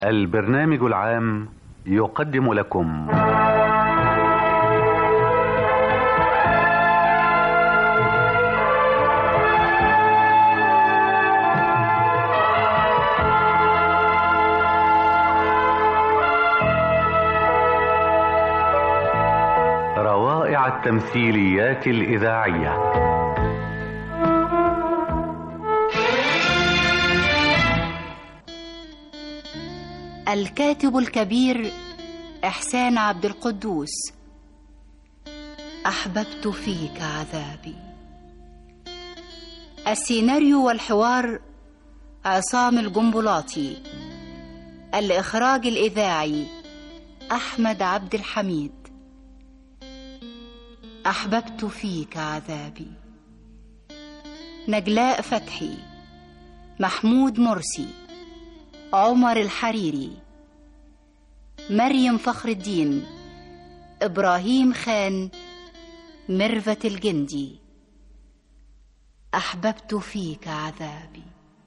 البرنامج العام يقدم لكم روائع التمثيليات الإذاعية الكاتب الكبير إحسان عبد القدوس أحببت فيك عذابي السيناريو والحوار عصام الجنبلاطي الإخراج الإذاعي أحمد عبد الحميد أحببت فيك عذابي نجلاء فتحي محمود مرسي عمر الحريري مريم فخر الدين إبراهيم خان ميرفت الجندي أحببت فيك عذابي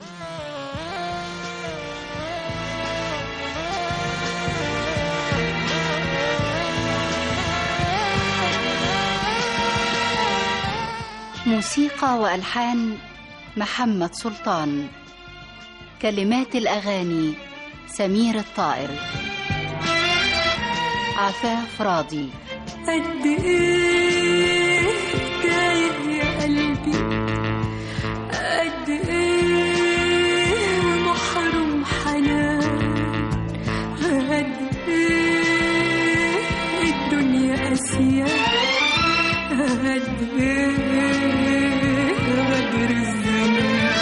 موسيقى والحان محمد سلطان كلمات الاغاني سمير الطائر عفاف راضي قد ايه تايه يا قلبي قد ايه محروم حنان قد ايه الدنيا قاسية قد ايه غدر الزمان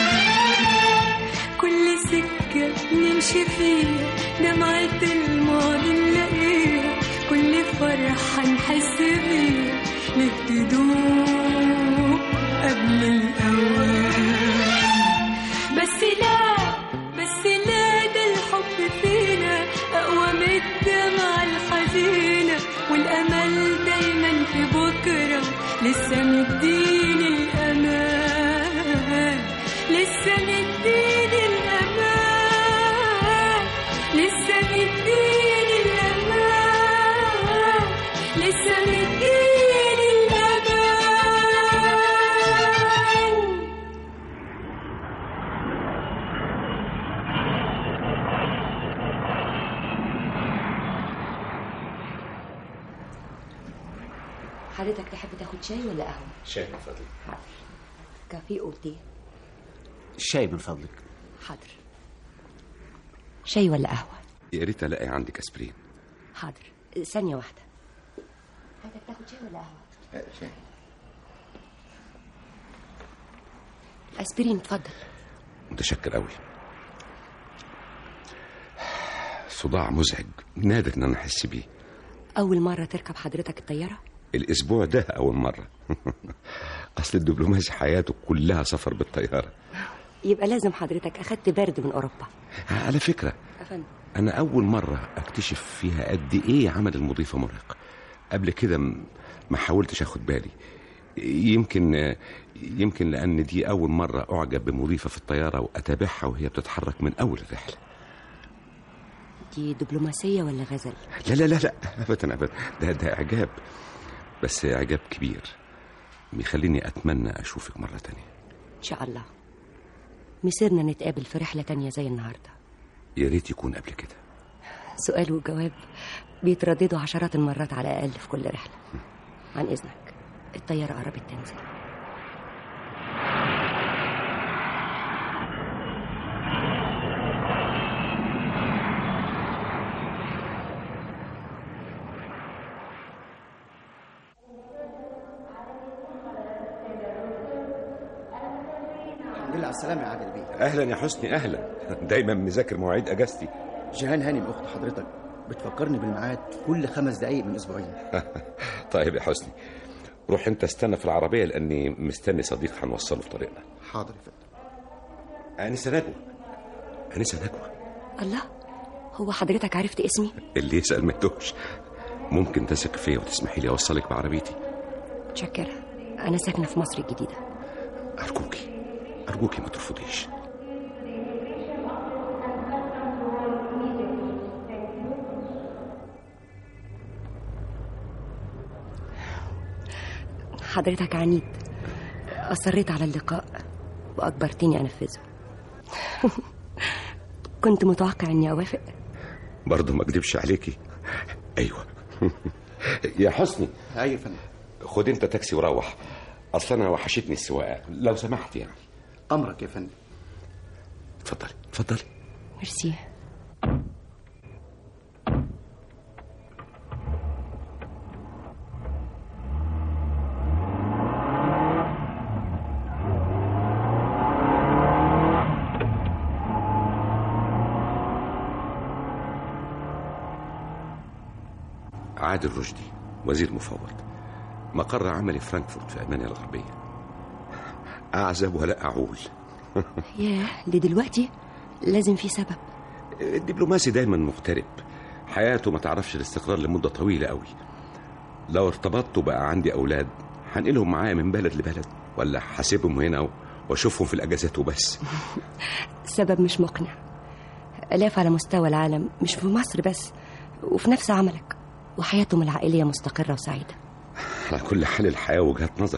كل سكة نمشي فيها دمعة الماضي نلاقيها كل فرحة نحس بيها ليه تدوم قبل الأوان بس لا بس لا ده الحب فينا أقوى من الدمعة الحزينة والأمل دايما في بكرة لسه مديني الأمان لسه مديني الأمان لسه مديني الأمان لسه مديني الأمان حضرتك تحب تاخد شاي ولا قهوة؟ شاي من فضلك كافيه أوتي شاي من فضلك حاضر شاي ولا قهوة؟ يا ريت الاقي عندك اسبرين حاضر ثانية واحدة حضرتك تاخد شاي ولا قهوة؟ شاي أسبرين اتفضل متشكر قوي صداع مزعج نادر ان انا احس بيه أول مرة تركب حضرتك الطيارة؟ الاسبوع ده اول مره اصل الدبلوماسي حياته كلها سفر بالطياره يبقى لازم حضرتك أخدت برد من أوروبا على فكره أفندم انا اول مره اكتشف فيها قد ايه عمل المضيفه مرهق قبل كده م- ما حاولتش اخد بالي يمكن يمكن لان دي اول مره اعجب بمضيفه في الطياره واتابعها وهي بتتحرك من اول الرحله دي دبلوماسية ولا غزل؟ لا لا لا لا ابدا ابدا ده ده اعجاب بس اعجاب كبير بيخليني اتمنى اشوفك مره تانية إن شاء الله مسيرنا نتقابل في رحلة تانية زي النهاردة يا ريت يكون قبل كده سؤال وجواب بيترددوا عشرات المرات على الأقل في كل رحلة عن إذنك الطيارة قربت تنزل الحمد لله على السلامة يا عادل بيه اهلا يا حسني اهلا دايما مذاكر مواعيد اجازتي جيهان هانم أخت حضرتك بتفكرني بالميعاد كل خمس دقايق من أسبوعين طيب يا حسني روح انت استنى في العربيه لاني مستني صديق هنوصله في طريقنا حاضر يا فندم انسه نجوى انسه نجوى الله هو حضرتك عرفت اسمي؟ اللي يسال ما يتوهش ممكن تثق فيا وتسمحي لي اوصلك بعربيتي متشكرة أنا ساكنة في مصر الجديدة ارجوكي ارجوكي ما ترفضيش حضرتك عنيد أصريت على اللقاء وأجبرتني أنفذه كنت متوقع إني أوافق برضه ما اكدبش عليكي ايوه يا حسني ايوه يا فندم خد انت تاكسي وروح اصل انا وحشتني السواقه لو سمحت يعني امرك يا فندم اتفضلي اتفضلي ميرسي عادل رشدي وزير مفوض مقر عملي فرانكفورت في المانيا الغربيه اعزب ولا اعول ياه لدلوقتي لازم في سبب الدبلوماسي دايما مغترب حياته ما تعرفش الاستقرار لمده طويله قوي لو ارتبطت وبقى عندي اولاد هنقلهم معايا من بلد لبلد ولا هسيبهم هنا واشوفهم في الاجازات وبس سبب مش مقنع آلاف على مستوى العالم مش في مصر بس وفي نفس عملك وحياتهم العائلية مستقرة وسعيدة على كل حال الحياه وجهات نظر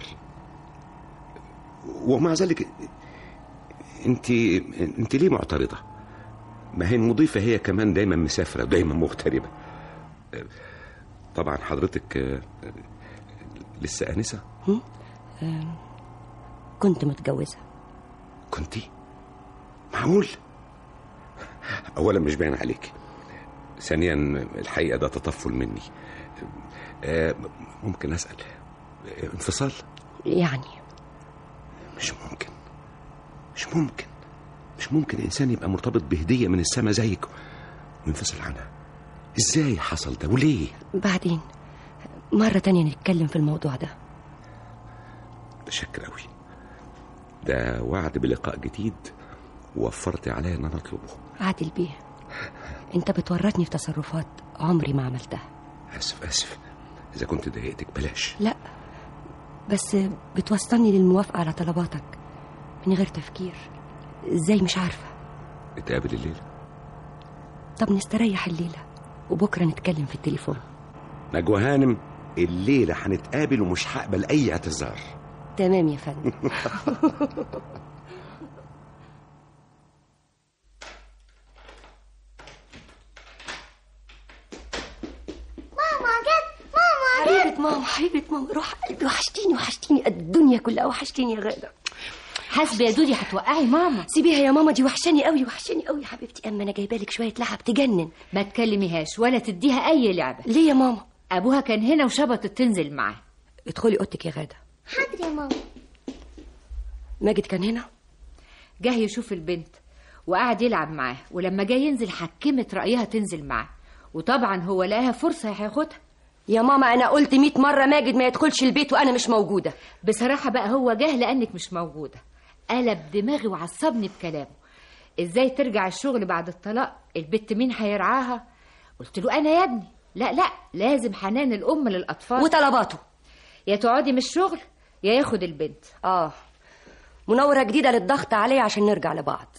ومع ذلك انت انت ليه معترضه ما هي المضيفه هي كمان دايما مسافره ودايما مغتربه طبعا حضرتك آه، لسه انسه كنت متجوزة كنتي معقول اولا مش باين عليك ثانيا الحقيقه ده تطفل مني آه، ممكن اسال آه، انفصال يعني مش ممكن مش ممكن مش ممكن انسان يبقى مرتبط بهديه من السماء زيك وينفصل عنها ازاي حصل ده وليه بعدين مرة تانية نتكلم في الموضوع ده متشكر قوي ده وعد بلقاء جديد ووفرت عليا ان انا اطلبه عادل بيه انت بتورطني في تصرفات عمري ما عملتها اسف اسف اذا كنت ضايقتك بلاش لا بس بتوصلني للموافقة على طلباتك من غير تفكير ازاي مش عارفة نتقابل الليله طب نستريح الليلة وبكرة نتكلم في التليفون نجوى هانم الليله هنتقابل ومش هقبل اي اعتذار تمام يا فندم ماما جت ماما حبيبة ماما حبيبة ماما روح قلبي وحشتيني وحشتيني الدنيا كلها وحشتيني يا غادة حاسبه يا دودي هتوقعي ماما سيبيها يا ماما دي وحشاني قوي وحشاني قوي يا حبيبتي اما انا جايبه لك شويه لعب تجنن ما تكلميهاش ولا تديها اي لعبه ليه يا ماما ابوها كان هنا وشبطت تنزل معاه ادخلي اوضتك يا غاده حاضر يا ماما ماجد كان هنا جه يشوف البنت وقعد يلعب معاه ولما جه ينزل حكمت رايها تنزل معاه وطبعا هو لقاها فرصه هياخدها يا ماما انا قلت 100 مره ماجد ما يدخلش البيت وانا مش موجوده بصراحه بقى هو جه لانك مش موجوده قلب دماغي وعصبني بكلامه ازاي ترجع الشغل بعد الطلاق البت مين هيرعاها قلت له انا يا ابني لا لا لازم حنان الام للاطفال وطلباته يا تقعدي من الشغل يا ياخد البنت اه منوره جديده للضغط عليا عشان نرجع لبعض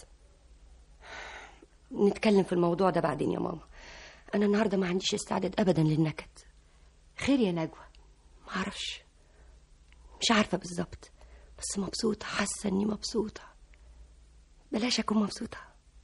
نتكلم في الموضوع ده بعدين يا ماما انا النهارده ما عنديش استعداد ابدا للنكد خير يا نجوى ما اعرفش مش عارفه بالظبط بس مبسوطه حاسه اني مبسوطه بلاش اكون مبسوطه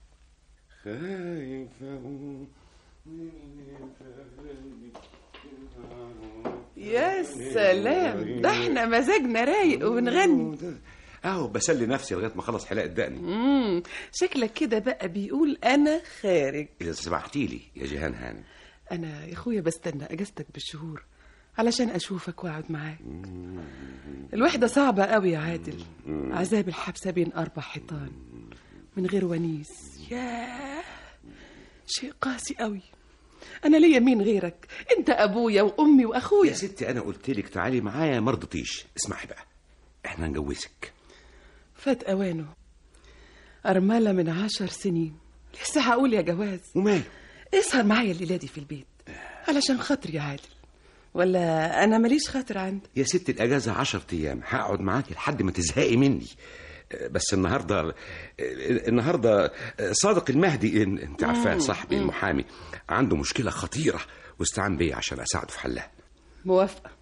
يا سلام ده احنا مزاجنا رايق وبنغني اهو بسلي نفسي لغايه ما اخلص حلاقه دقني امم شكلك كده بقى بيقول انا خارج اذا سمحتي لي يا جيهان هانم انا يا اخويا بستنى اجازتك بالشهور علشان اشوفك واقعد معاك الوحده صعبه قوي يا عادل عذاب الحبسه بين اربع حيطان من غير ونيس ياه شيء قاسي قوي انا ليا مين غيرك انت ابويا وامي يا واخويا ستي انا قلت لك تعالي معايا ما رضيتيش اسمعي بقى احنا نجوزك فات اوانه ارمله من عشر سنين لسه هقول يا جواز وماله اسهر معايا الليله دي في البيت علشان خاطري يا عادل ولا انا ماليش خاطر عندك يا ست الاجازه عشر ايام هقعد معاكي لحد ما تزهقي مني بس النهارده النهارده صادق المهدي إن- انت عارفاه صاحبي المحامي عنده مشكله خطيره واستعان بيا عشان اساعده في حلها موافقه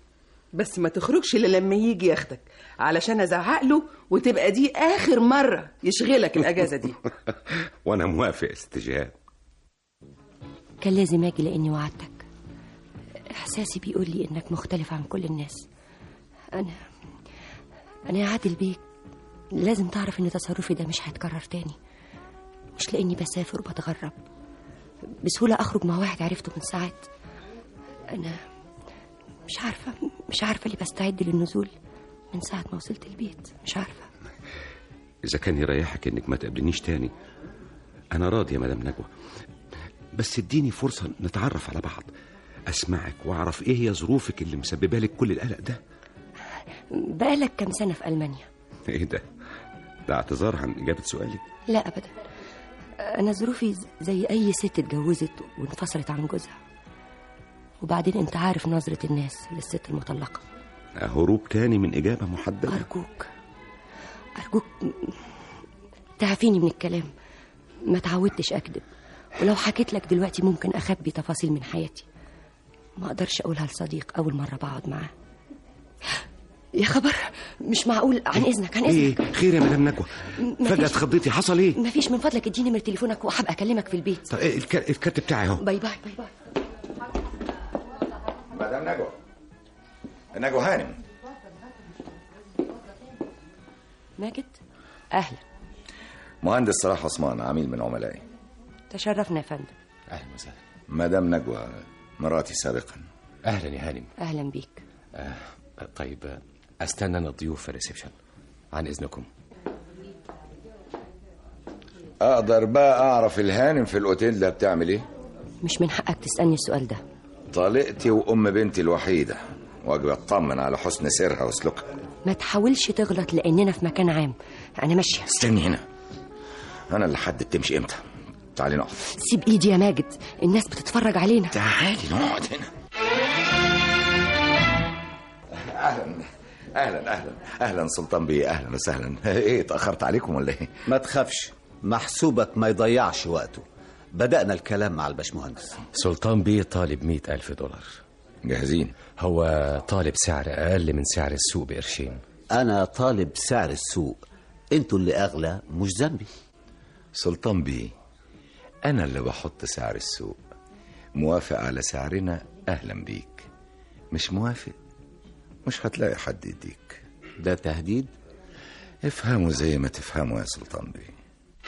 بس ما تخرجش الا لما يجي ياخدك علشان ازعق له وتبقى دي اخر مره يشغلك الاجازه دي وانا موافق يا ست جهاد كان لازم اجي لاني وعدتك احساسي بيقول لي انك مختلف عن كل الناس انا انا يا عادل بيك لازم تعرف ان تصرفي ده مش هيتكرر تاني مش لاني بسافر وبتغرب بسهوله اخرج مع واحد عرفته من ساعات انا مش عارفه مش عارفه ليه بستعد للنزول من ساعه ما وصلت البيت مش عارفه اذا كان يريحك انك ما تقابلنيش تاني انا راضي يا مدام نجوى بس اديني فرصه نتعرف على بعض اسمعك واعرف ايه هي ظروفك اللي مسببه لك كل القلق ده بقالك كام سنه في المانيا ايه ده ده اعتذار عن اجابه سؤالي لا ابدا انا ظروفي زي اي ست اتجوزت وانفصلت عن جوزها وبعدين انت عارف نظره الناس للست المطلقه هروب تاني من اجابه محدده ارجوك ارجوك تعافيني من الكلام ما تعودتش اكذب ولو حكيت لك دلوقتي ممكن اخبي تفاصيل من حياتي ما اقدرش اقولها لصديق اول مره بقعد معاه يا خبر مش معقول عن اذنك عن اذنك ايه خير يا مدام نجوى مفيش. فجاه اتخضيتي حصل ايه مفيش من فضلك اديني نمره تليفونك وهبقى اكلمك في البيت طب إيه الك- الكارت بتاعي اهو باي باي باي باي مدام نجوى نجوى هانم ماجد اهلا مهندس صلاح عثمان عميل من عملائي تشرفنا يا فندم اهلا وسهلا مدام نجوى مراتي سابقا اهلا يا هانم اهلا بيك آه طيب آه، استنى انا الضيوف في الريسبشن عن اذنكم اقدر بقى اعرف الهانم في الاوتيل ده بتعمل ايه مش من حقك تسالني السؤال ده طليقتي وام بنتي الوحيده واجب اطمن على حسن سيرها وسلوكها ما تحاولش تغلط لاننا في مكان عام انا ماشيه استني هنا انا اللي حدد تمشي امتى تعالي نقعد سيب ايدي يا ماجد الناس بتتفرج علينا تعالي نقعد هنا اهلا اهلا اهلا اهلا سلطان بيه اهلا وسهلا ايه اتاخرت عليكم ولا ايه ما تخافش محسوبك ما يضيعش وقته بدأنا الكلام مع الباشمهندس سلطان بيه طالب مئة ألف دولار جاهزين هو طالب سعر أقل من سعر السوق بقرشين أنا طالب سعر السوق انتوا اللي أغلى مش ذنبي سلطان بيه انا اللي بحط سعر السوق موافق على سعرنا اهلا بيك مش موافق مش هتلاقي حد يديك ده تهديد افهموا زي ما تفهموا يا سلطان بيه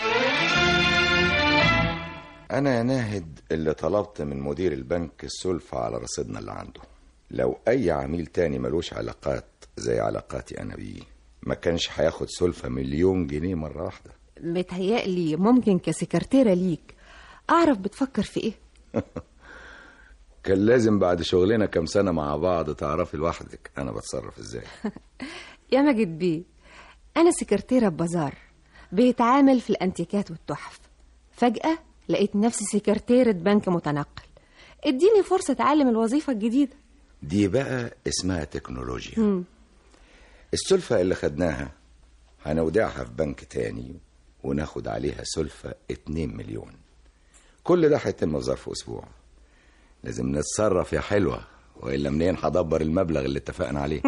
أنا يا ناهد اللي طلبت من مدير البنك السلفة على رصيدنا اللي عنده لو أي عميل تاني ملوش علاقات زي علاقاتي أنا بيه ما كانش هياخد سلفة مليون جنيه مرة واحدة متهيألي ممكن كسكرتيرة ليك أعرف بتفكر في إيه كان لازم بعد شغلنا كام سنة مع بعض تعرفي لوحدك أنا بتصرف إزاي يا ماجد بيه أنا سكرتيرة ببازار بيتعامل في الأنتيكات والتحف فجأة لقيت نفسي سكرتيرة بنك متنقل اديني فرصة أتعلم الوظيفة الجديدة دي بقى اسمها تكنولوجيا مم. السلفة اللي خدناها هنودعها في بنك تاني وناخد عليها سلفة 2 مليون كل ده هيتم في ظرف أسبوع لازم نتصرف يا حلوة وإلا منين هدبر المبلغ اللي اتفقنا عليه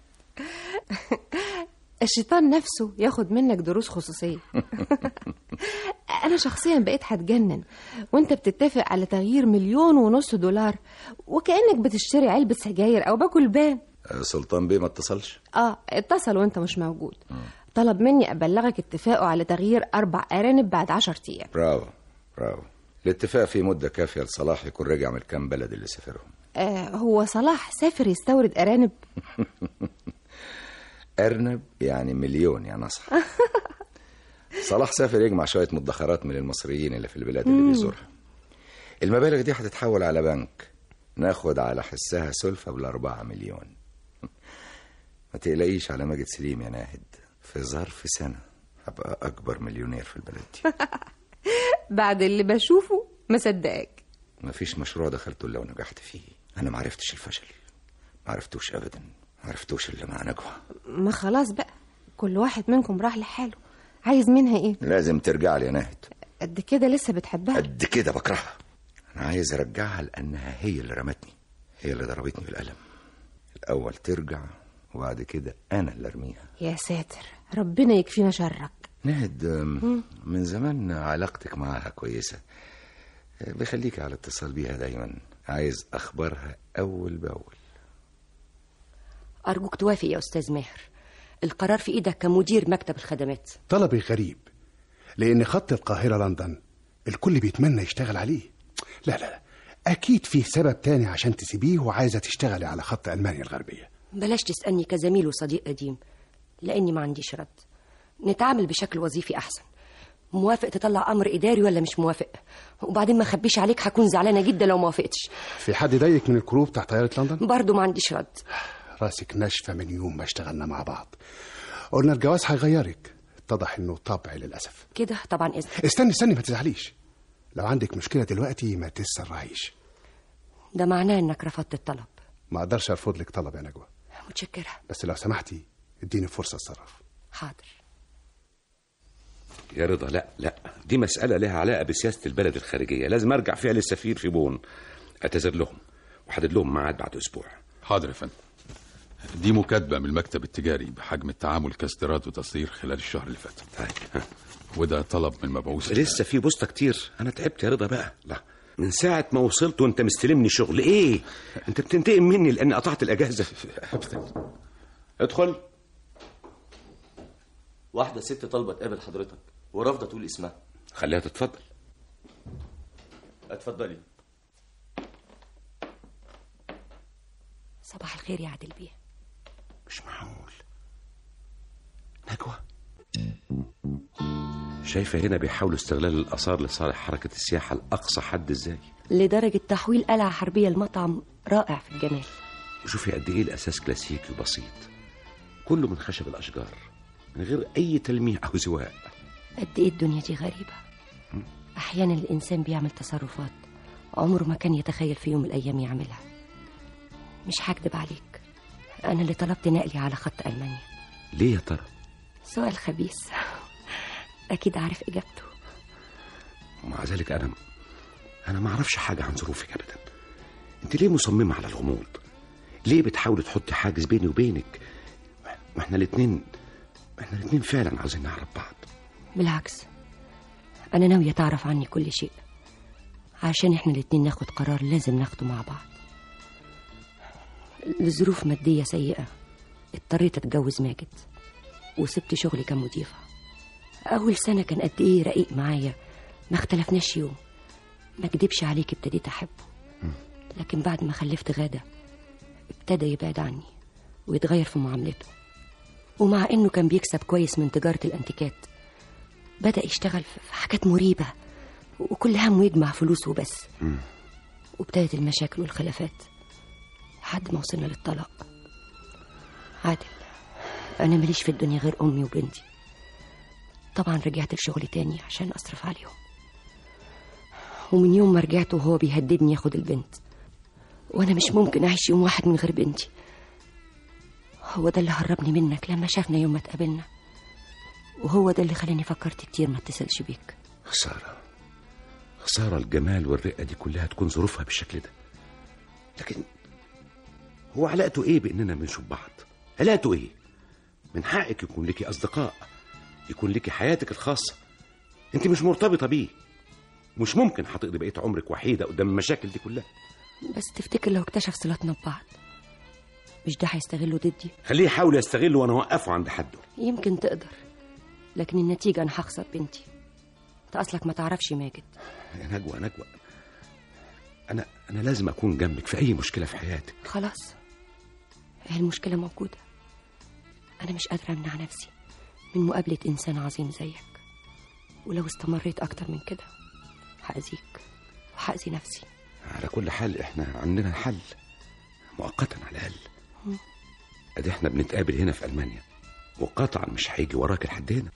الشيطان نفسه ياخد منك دروس خصوصية أنا شخصيا بقيت هتجنن وأنت بتتفق على تغيير مليون ونص دولار وكأنك بتشتري علبة سجاير أو باكل بان آه، سلطان بيه ما اتصلش اه اتصل وانت مش موجود طلب مني ابلغك اتفاقه على تغيير اربع ارانب بعد عشر ايام برافو برافو الاتفاق في مدة كافية لصلاح يكون رجع من الكام بلد اللي سافرهم آه هو صلاح سافر يستورد ارانب أرنب يعني مليون يا نصح صلاح سافر يجمع شوية مدخرات من المصريين اللي في البلاد اللي مم. بيزورها المبالغ دي هتتحول على بنك ناخد على حسها سلفة بالأربعة مليون ما تقلقيش على ماجد سليم يا ناهد في ظرف سنة هبقى أكبر مليونير في البلد دي بعد اللي بشوفه مصدقك مفيش مشروع دخلته إلا ونجحت فيه أنا معرفتش الفشل معرفتوش أبدا معرفتوش إلا مع نجوى ما خلاص بقى كل واحد منكم راح لحاله عايز منها ايه لازم ترجع لي يا ناهد قد كده لسه بتحبها قد كده بكرهها انا عايز ارجعها لانها هي اللي رمتني هي اللي ضربتني بالقلم الأول ترجع وبعد كده أنا اللي أرميها يا ساتر ربنا يكفينا شرك نهد أم، من زمان علاقتك معاها كويسة أه، بخليك على اتصال بيها دايما عايز أخبارها أول بأول أرجوك توافق يا أستاذ ماهر القرار في إيدك كمدير مكتب الخدمات طلبي غريب لأن خط القاهرة لندن الكل بيتمنى يشتغل عليه لا لا لا أكيد فيه سبب تاني عشان تسيبيه وعايزة تشتغلي على خط ألمانيا الغربية بلاش تسألني كزميل وصديق قديم لأني ما عنديش رد نتعامل بشكل وظيفي أحسن موافق تطلع أمر إداري ولا مش موافق وبعدين ما أخبيش عليك هكون زعلانة جدا لو موافقتش في حد ضايقك من الكروب بتاع طيارة لندن برضو ما عنديش رد راسك ناشفة من يوم ما اشتغلنا مع بعض قلنا الجواز هيغيرك اتضح انه طبع للأسف كده طبعا إذن استني استني ما تزعليش لو عندك مشكلة دلوقتي ما تسرعيش ده معناه إنك رفضت الطلب ما اقدرش ارفض لك طلب يا نجوى متشكرة بس لو سمحتي اديني فرصة اتصرف حاضر يا رضا لا لا دي مسألة لها علاقة بسياسة البلد الخارجية لازم أرجع فيها للسفير في بون أعتذر لهم وحدد لهم ميعاد بعد أسبوع حاضر يا فندم دي مكاتبة من المكتب التجاري بحجم التعامل كاستيراد وتصدير خلال الشهر اللي فات طيب وده طلب من المبعوث لسه في بوسطة كتير أنا تعبت يا رضا بقى لا من ساعة ما وصلت وأنت مستلمني شغل إيه أنت بتنتقم مني لأني قطعت الأجازة ادخل واحدة ست طالبة تقابل حضرتك ورافضة تقول اسمها خليها تتفضل اتفضلي صباح الخير يا عادل بيه مش معقول نجوى شايفة هنا بيحاولوا استغلال الآثار لصالح حركة السياحة لأقصى حد إزاي لدرجة تحويل قلعة حربية لمطعم رائع في الجمال وشوفي قد إيه الأساس كلاسيكي وبسيط كله من خشب الأشجار من غير أي تلميع أو زواق قد إيه الدنيا دي غريبة أحيانا الإنسان بيعمل تصرفات عمره ما كان يتخيل في يوم من الأيام يعملها مش هكدب عليك أنا اللي طلبت نقلي على خط ألمانيا ليه يا ترى؟ سؤال خبيث أكيد عارف إجابته ومع ذلك أنا أنا ما أعرفش حاجة عن ظروفك أبدا أنت ليه مصممة على الغموض؟ ليه بتحاولي تحطي حاجز بيني وبينك؟ ما احنا الاتنين احنا الاتنين فعلا عاوزين نعرف بعض بالعكس أنا ناوية تعرف عني كل شيء عشان إحنا الاتنين ناخد قرار لازم ناخده مع بعض لظروف مادية سيئة اضطريت أتجوز ماجد وسبت شغلي كمضيفة أول سنة كان قد إيه رقيق معايا ما اختلفناش يوم ما اكدبش عليك ابتديت أحبه لكن بعد ما خلفت غادة ابتدى يبعد عني ويتغير في معاملته ومع إنه كان بيكسب كويس من تجارة الأنتيكات بدأ يشتغل في حاجات مريبة وكل همه يجمع فلوس وبس وابتدت المشاكل والخلافات لحد ما وصلنا للطلاق عادل أنا ماليش في الدنيا غير أمي وبنتي طبعا رجعت لشغلي تاني عشان أصرف عليهم ومن يوم ما رجعت وهو بيهددني ياخد البنت وأنا مش ممكن أعيش يوم واحد من غير بنتي هو ده اللي هربني منك لما شافنا يوم ما اتقابلنا وهو ده اللي خلاني فكرت كتير ما اتصلش بيك خسارة خسارة الجمال والرقة دي كلها تكون ظروفها بالشكل ده لكن هو علاقته ايه باننا بنشوف بعض علاقته ايه من حقك يكون لك اصدقاء يكون لك حياتك الخاصة انت مش مرتبطة بيه مش ممكن هتقضي بقية عمرك وحيدة قدام المشاكل دي كلها بس تفتكر لو اكتشف صلاتنا ببعض مش ده هيستغله ضدي خليه يحاول يستغله وانا اوقفه عند حده يمكن تقدر لكن النتيجة أنا هخسر بنتي أنت أصلك ما تعرفش ماجد يا نجوى نجوى انا انا لازم اكون جنبك في اي مشكلة في حياتك خلاص هي المشكلة موجودة أنا مش قادرة أمنع نفسي من مقابلة إنسان عظيم زيك ولو استمريت أكتر من كده هأذيك وهأذي نفسي على كل حال احنا عندنا حل مؤقتا على الاقل مم. ادي احنا بنتقابل هنا في المانيا وقطعا مش هيجي وراك لحد هنا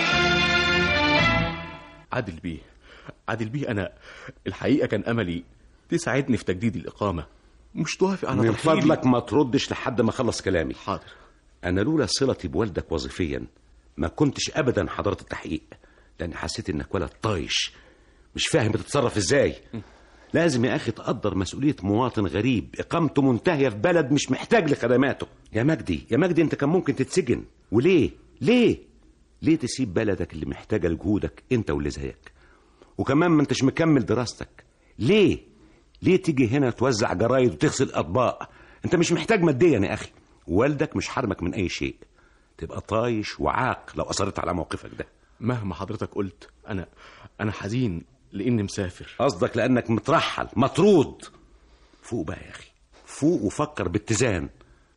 عادل بيه عادل بيه انا الحقيقه كان املي تساعدني في تجديد الاقامه مش توافق على من ترحيلي. فضلك ما تردش لحد ما اخلص كلامي حاضر انا لولا صلتي بوالدك وظيفيا ما كنتش ابدا حضرت التحقيق لان حسيت انك ولد طايش مش فاهم بتتصرف ازاي لازم يا اخي تقدر مسؤوليه مواطن غريب اقامته منتهيه في بلد مش محتاج لخدماته يا مجدي يا مجدي انت كان ممكن تتسجن وليه ليه ليه تسيب بلدك اللي محتاجه لجهودك انت واللي زيك وكمان ما انتش مكمل دراستك ليه ليه تيجي هنا توزع جرايد وتغسل اطباق انت مش محتاج ماديا يا اخي والدك مش حرمك من اي شيء تبقى طايش وعاق لو اصرت على موقفك ده مهما حضرتك قلت انا انا حزين لاني مسافر قصدك لانك مترحل مطرود فوق بقى يا اخي فوق وفكر باتزان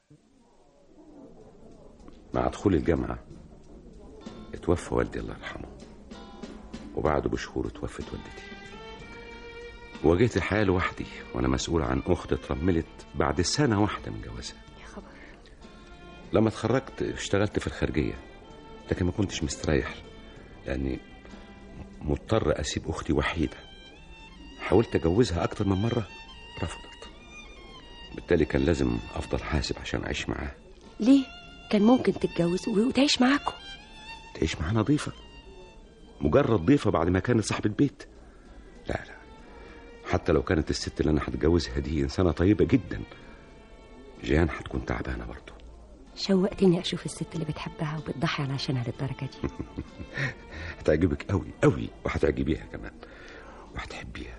مع دخول الجامعة اتوفى والدي الله يرحمه وبعده بشهور اتوفت والدتي واجهت الحياة لوحدي وأنا مسؤول عن أخت اترملت بعد سنة واحدة من جوازها يا خبر لما اتخرجت اشتغلت في الخارجية لكن ما كنتش مستريح لأني مضطر أسيب أختي وحيدة حاولت أجوزها أكتر من مرة رفضت بالتالي كان لازم أفضل حاسب عشان أعيش معاها ليه كان ممكن تتجوز وتعيش معاكم تعيش معانا ضيفة مجرد ضيفة بعد ما كانت صاحبة بيت لا لا حتى لو كانت الست اللي أنا هتجوزها دي إنسانة طيبة جدا جيان هتكون تعبانة برضه شوقتني اشوف الست اللي بتحبها وبتضحي علشانها للدرجه دي هتعجبك قوي قوي وهتعجبيها كمان وهتحبيها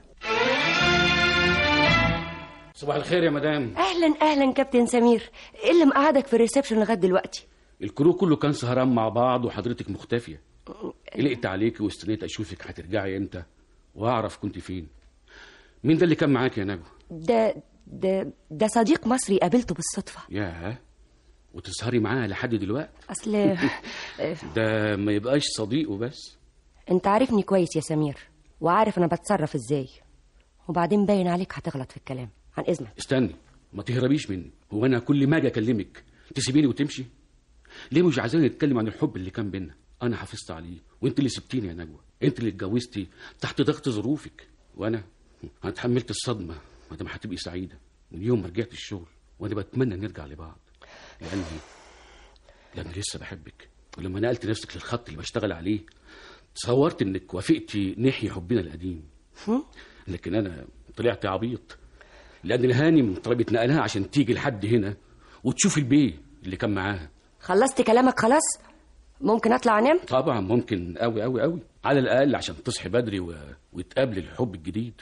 صباح الخير يا مدام اهلا اهلا كابتن سمير ايه اللي مقعدك في الريسبشن لغايه دلوقتي الكرو كله كان سهران مع بعض وحضرتك مختفية قلقت عليكي واستنيت اشوفك هترجعي امتى واعرف كنت فين مين ده اللي كان معاك يا نجوى ده ده ده صديق مصري قابلته بالصدفه ياه وتسهري معاه لحد دلوقتي اصل ده ما يبقاش صديق وبس انت عارفني كويس يا سمير وعارف انا بتصرف ازاي وبعدين باين عليك هتغلط في الكلام عن اذنك استني ما تهربيش مني هو انا كل ما اجي اكلمك تسيبيني وتمشي ليه مش عايزاني نتكلم عن الحب اللي كان بينا انا حافظت عليه وانت اللي سبتيني يا نجوى انت اللي اتجوزتي تحت ضغط ظروفك وانا انا اتحملت الصدمه ما دام هتبقي سعيده من يوم ما رجعت الشغل وانا بتمنى نرجع لبعض لاني لاني لسه بحبك ولما نقلت نفسك للخط اللي بشتغل عليه تصورت انك وافقتي نحيي حبنا القديم لكن انا طلعت عبيط لان الهانم طلبت نقلها عشان تيجي لحد هنا وتشوف البيه اللي كان معاها خلصت كلامك خلاص ممكن اطلع انام طبعا ممكن قوي قوي قوي على الاقل عشان تصحي بدري و... وتقابلي الحب الجديد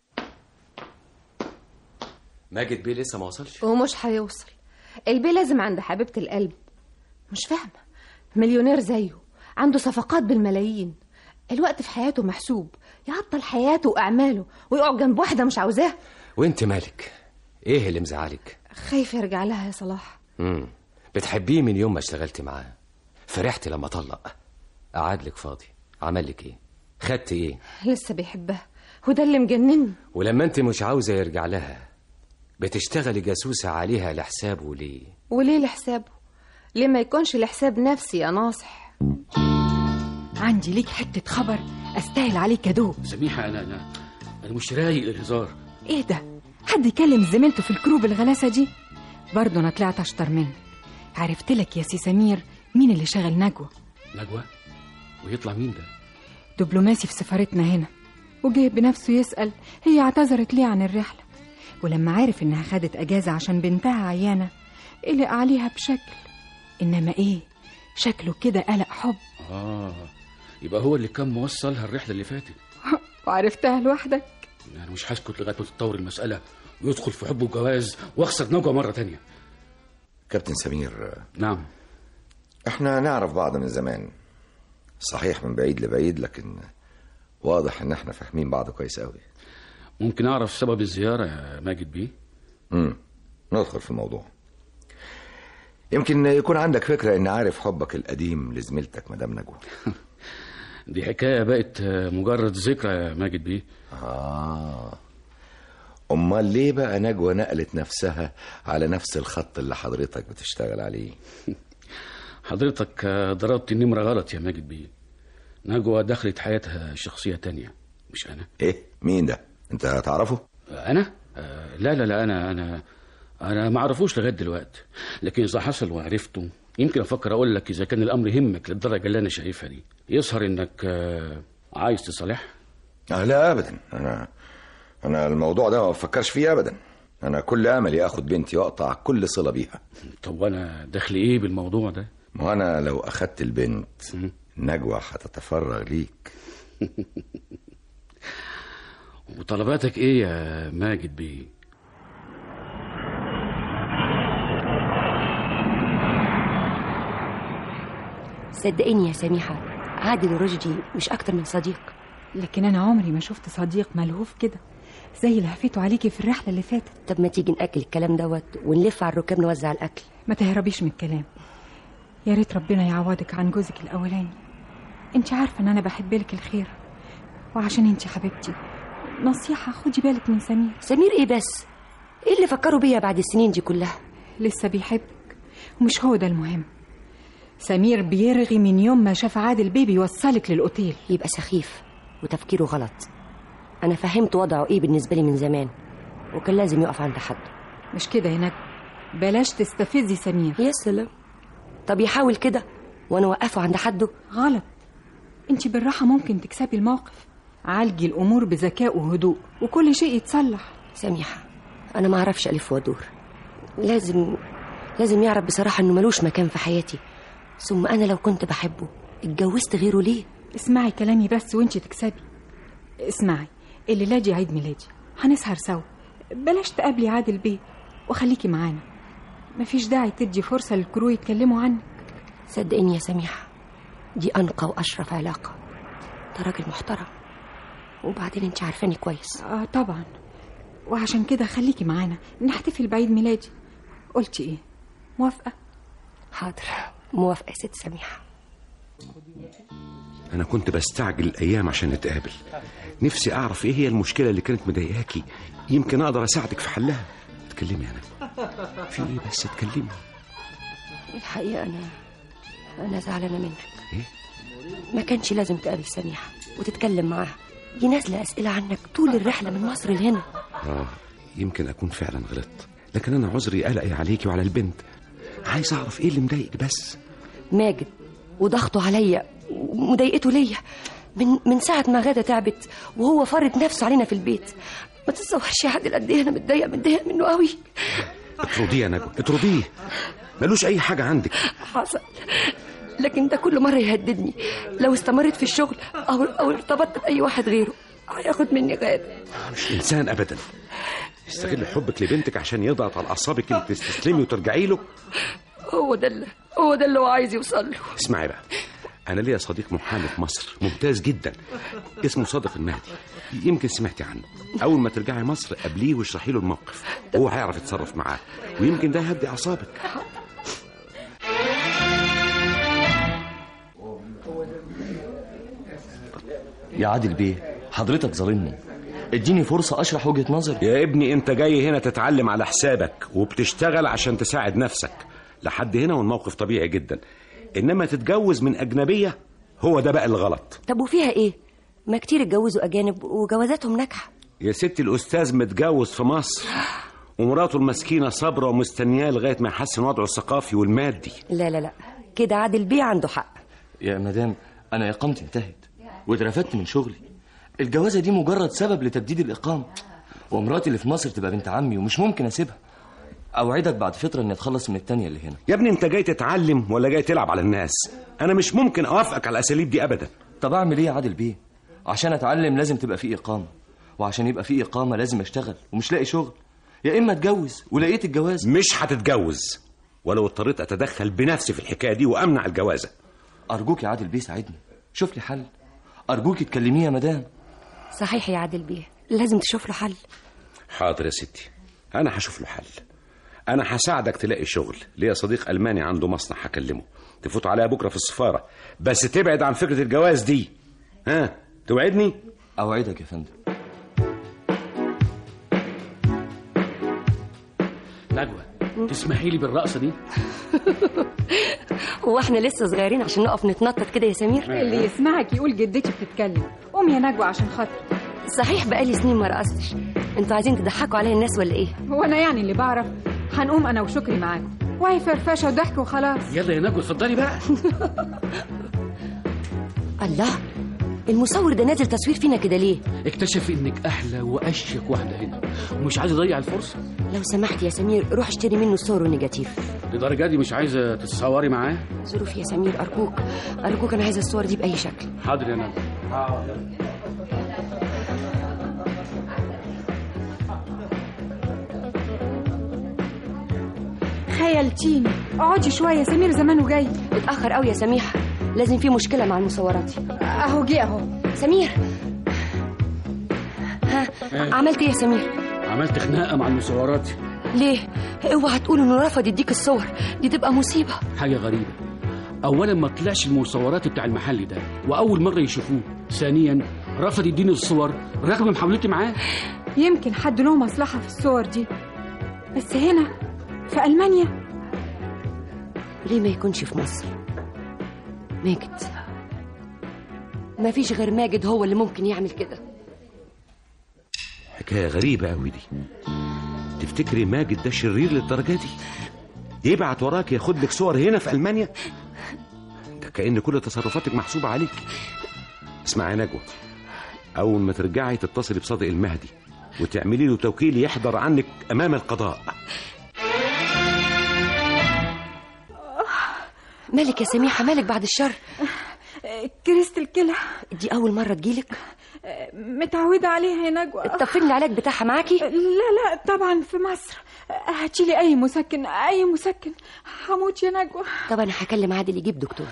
ماجد بيه لسه ما وصلش ومش هيوصل البيه لازم عند حبيبة القلب مش فاهمة مليونير زيه عنده صفقات بالملايين الوقت في حياته محسوب يعطل حياته وأعماله ويقعد جنب واحدة مش عاوزاها وانت مالك ايه اللي مزعلك خايف يرجع لها يا صلاح امم بتحبيه من يوم ما اشتغلت معاه فرحت لما طلق قعد لك فاضي عمل لك ايه خدت ايه لسه بيحبها وده اللي مجنني ولما انت مش عاوزه يرجع لها بتشتغلي جاسوسه عليها لحسابه ليه وليه لحسابه ليه ما يكونش لحساب نفسي يا ناصح عندي ليك حتة خبر أستاهل عليه كادو سميحه انا انا انا مش رايق للهزار إيه ده؟ حد يكلم زميلته في الكروب الغلاسة دي؟ برضه أنا طلعت أشطر منه عرفت لك يا سي سمير مين اللي شغل نجوى نجوى ويطلع مين ده دبلوماسي في سفارتنا هنا وجه بنفسه يسأل هي اعتذرت ليه عن الرحلة ولما عرف إنها خدت أجازة عشان بنتها عيانة قلق عليها بشكل إنما إيه شكله كده قلق حب اه يبقى هو اللي كان موصلها الرحله اللي فاتت وعرفتها لوحدك انا مش هسكت لغايه ما تتطور المساله ويدخل في حب وجواز واخسر نجوى مره تانية كابتن سمير نعم احنا نعرف بعض من زمان صحيح من بعيد لبعيد لكن واضح ان احنا فاهمين بعض كويس قوي ممكن اعرف سبب الزياره يا ماجد بيه امم ندخل في الموضوع يمكن يكون عندك فكرة إن عارف حبك القديم لزميلتك مدام نجوى دي حكايه بقت مجرد ذكرى يا ماجد بيه آه أمال ليه بقى نجوى نقلت نفسها على نفس الخط اللي حضرتك بتشتغل عليه حضرتك ضربت النمره غلط يا ماجد بيه نجوى دخلت حياتها شخصيه تانية مش انا إيه مين ده أنت هتعرفه انا آه، لا لا لا انا انا انا ما اعرفوش لغايه دلوقتي لكن اذا حصل وعرفته يمكن افكر اقول لك اذا كان الامر يهمك للدرجه اللي انا شايفها دي يظهر انك آه، عايز تصالح آه لا أبدا أنا انا الموضوع ده ما بفكرش فيه ابدا انا كل املي اخد بنتي واقطع كل صله بيها طب وانا دخل ايه بالموضوع ده ما انا لو اخدت البنت نجوى هتتفرغ ليك وطلباتك ايه يا ماجد بيه صدقيني يا سميحة عادل ورشدي مش أكتر من صديق لكن أنا عمري ما شفت صديق ملهوف كده زي اللي هفيته عليكي في الرحلة اللي فاتت طب ما تيجي نأكل الكلام دوت ونلف على الركاب نوزع الأكل ما تهربيش من الكلام يا ريت ربنا يعوضك عن جوزك الأولاني انت عارفة ان انا بحب لك الخير وعشان انت حبيبتي نصيحة خدي بالك من سمير سمير ايه بس ايه اللي فكروا بيا بعد السنين دي كلها لسه بيحبك ومش هو ده المهم سمير بيرغي من يوم ما شاف عادل بيه بيوصلك للأوتيل يبقى سخيف وتفكيره غلط أنا فهمت وضعه إيه بالنسبة لي من زمان وكان لازم يقف عند حد مش كده يا نجم بلاش تستفزي سمير يا سلام طب يحاول كده وأنا وقفه عند حده غلط انت بالراحة ممكن تكسبي الموقف عالجي الأمور بذكاء وهدوء وكل شيء يتصلح سميحة أنا ما أعرفش ألف وأدور لازم لازم يعرف بصراحة إنه ملوش مكان في حياتي ثم أنا لو كنت بحبه اتجوزت غيره ليه اسمعي كلامي بس وانت تكسبي اسمعي الليلة دي عيد ميلادي هنسهر سوا بلاش تقابلي عادل بيه وخليكي معانا مفيش داعي تدي فرصة للكرو يتكلموا عنك صدقيني يا سميحة دي أنقى وأشرف علاقة ده راجل محترم وبعدين انت عارفاني كويس اه طبعا وعشان كده خليكي معانا نحتفل بعيد ميلادي قلتي ايه موافقة حاضر موافقة يا ست سميحة انا كنت بستعجل الايام عشان نتقابل نفسي اعرف ايه هي المشكله اللي كانت مضايقاكي يمكن اقدر اساعدك في حلها اتكلمي انا في ايه بس اتكلمي الحقيقة أنا أنا زعلانة منك إيه؟ ما كانش لازم تقابل سميحة وتتكلم معاها دي نازلة أسئلة عنك طول الرحلة من مصر لهنا اه يمكن اكون فعلا غلطت لكن انا عذري قلقي عليكي وعلى البنت عايز اعرف ايه اللي مضايقك بس ماجد وضغطه عليا ومضايقته ليا من من ساعة ما غادة تعبت وهو فرض نفسه علينا في البيت ما تتصورش يا عادل قد ايه انا متضايقه متضايقه منه قوي اطرديه يا نجم اطرديه ملوش اي حاجه عندك حصل لكن ده كل مرة يهددني لو استمرت في الشغل أو أو ارتبطت بأي واحد غيره هياخد مني غادة مش انسان ابدا يستغل حبك لبنتك عشان يضغط على اعصابك انك تستسلمي وترجعي له هو ده اللي هو ده اللي هو عايز يوصل له اسمعي بقى انا ليا صديق محامي في مصر ممتاز جدا اسمه صادق المهدي يمكن سمعتي عنه اول ما ترجعي مصر قابليه واشرحي له الموقف هو هيعرف يتصرف معاه ويمكن ده يهدي اعصابك يا عادل بيه حضرتك ظالمني اديني فرصة أشرح وجهة نظري يا ابني انت جاي هنا تتعلم على حسابك وبتشتغل عشان تساعد نفسك لحد هنا والموقف طبيعي جدا انما تتجوز من اجنبيه هو ده بقى الغلط طب وفيها ايه ما كتير اتجوزوا أجانب وجوازاتهم ناجحة يا ستي الاستاذ متجوز في مصر ومراته المسكينه صابره ومستنياه لغايه ما يحسن وضعه الثقافي والمادي لا لا لا كده عادل بيه عنده حق يا مدام أنا إقامتي انتهت واترفدت من شغلي الجوازة دي مجرد سبب لتجديد الإقامة ومراتي اللي في مصر تبقى بنت عمي ومش ممكن أسيبها أوعدك بعد فترة إني أتخلص من التانية اللي هنا يا ابني انت جاي تتعلم ولا جاي تلعب على الناس انا مش ممكن اوافقك على الاساليب دي ابدا طب أعمل إيه يا عادل بيه عشان أتعلم لازم تبقى في إقامة وعشان يبقى في إقامة لازم أشتغل ومش لاقي شغل يا إما أتجوز ولقيت الجواز مش هتتجوز ولو اضطريت اتدخل بنفسي في الحكايه دي وامنع الجوازه أرجوك يا عادل بيه ساعدني شوف لي حل أرجوك تكلميه يا مدام صحيح يا عادل بيه لازم تشوف له حل حاضر يا ستي انا هشوف له حل انا هساعدك تلاقي شغل ليا صديق الماني عنده مصنع هكلمه تفوت عليها بكره في السفاره بس تبعد عن فكره الجواز دي ها توعدني اوعدك يا فندم نجوى تسمحي لي بالرقصه دي هو احنا لسه صغيرين عشان نقف نتنطط كده يا سمير اللي يسمعك يقول جدتي بتتكلم قوم يا نجوى عشان خاطري صحيح بقالي سنين ما رقصتش انتوا عايزين تضحكوا عليا الناس ولا ايه هو انا يعني اللي بعرف هنقوم انا وشكري معاكم وهي فرفشه وضحك وخلاص يلا يا نجوى اتفضلي بقى الله المصور ده نازل تصوير فينا كده ليه اكتشف انك احلى واشيك واحده هنا ومش عايز يضيع الفرصه لو سمحت يا سمير روح اشتري منه الصور والنيجاتيف لدرجه دي مش عايزه تتصوري معاه ظروف يا سمير ارجوك ارجوك انا عايزه الصور دي باي شكل حاضر يا نجوى خيلتيني اقعدي شويه سمير زمانه جاي اتاخر قوي يا سميحه لازم في مشكله مع المصورات اهو جه اهو سمير ها عملت ايه يا سمير عملت خناقه مع المصورات ليه اوعى تقول انه رفض يديك الصور دي تبقى مصيبه حاجه غريبه اولا ما طلعش المصورات بتاع المحل ده واول مره يشوفوه ثانيا رفض يديني الصور رغم محاولتي معاه يمكن حد له مصلحه في الصور دي بس هنا في المانيا ليه ما يكونش في مصر ماجد ما فيش غير ماجد هو اللي ممكن يعمل كده حكايه غريبه قوي دي تفتكري ماجد ده شرير للدرجه دي يبعت وراك ياخد لك صور هنا في المانيا ده كأن كل تصرفاتك محسوبه عليك اسمعي يا نجوى اول ما ترجعي تتصلي بصادق المهدي وتعملي له توكيل يحضر عنك امام القضاء مالك يا سميحه مالك بعد الشر كريست الكلى دي اول مره تجيلك متعوده عليها يا نجوى طب فين العلاج بتاعها معاكي لا لا طبعا في مصر هاتيلي اي مسكن اي مسكن هموت يا نجوى طب انا هكلم عادل يجيب دكتور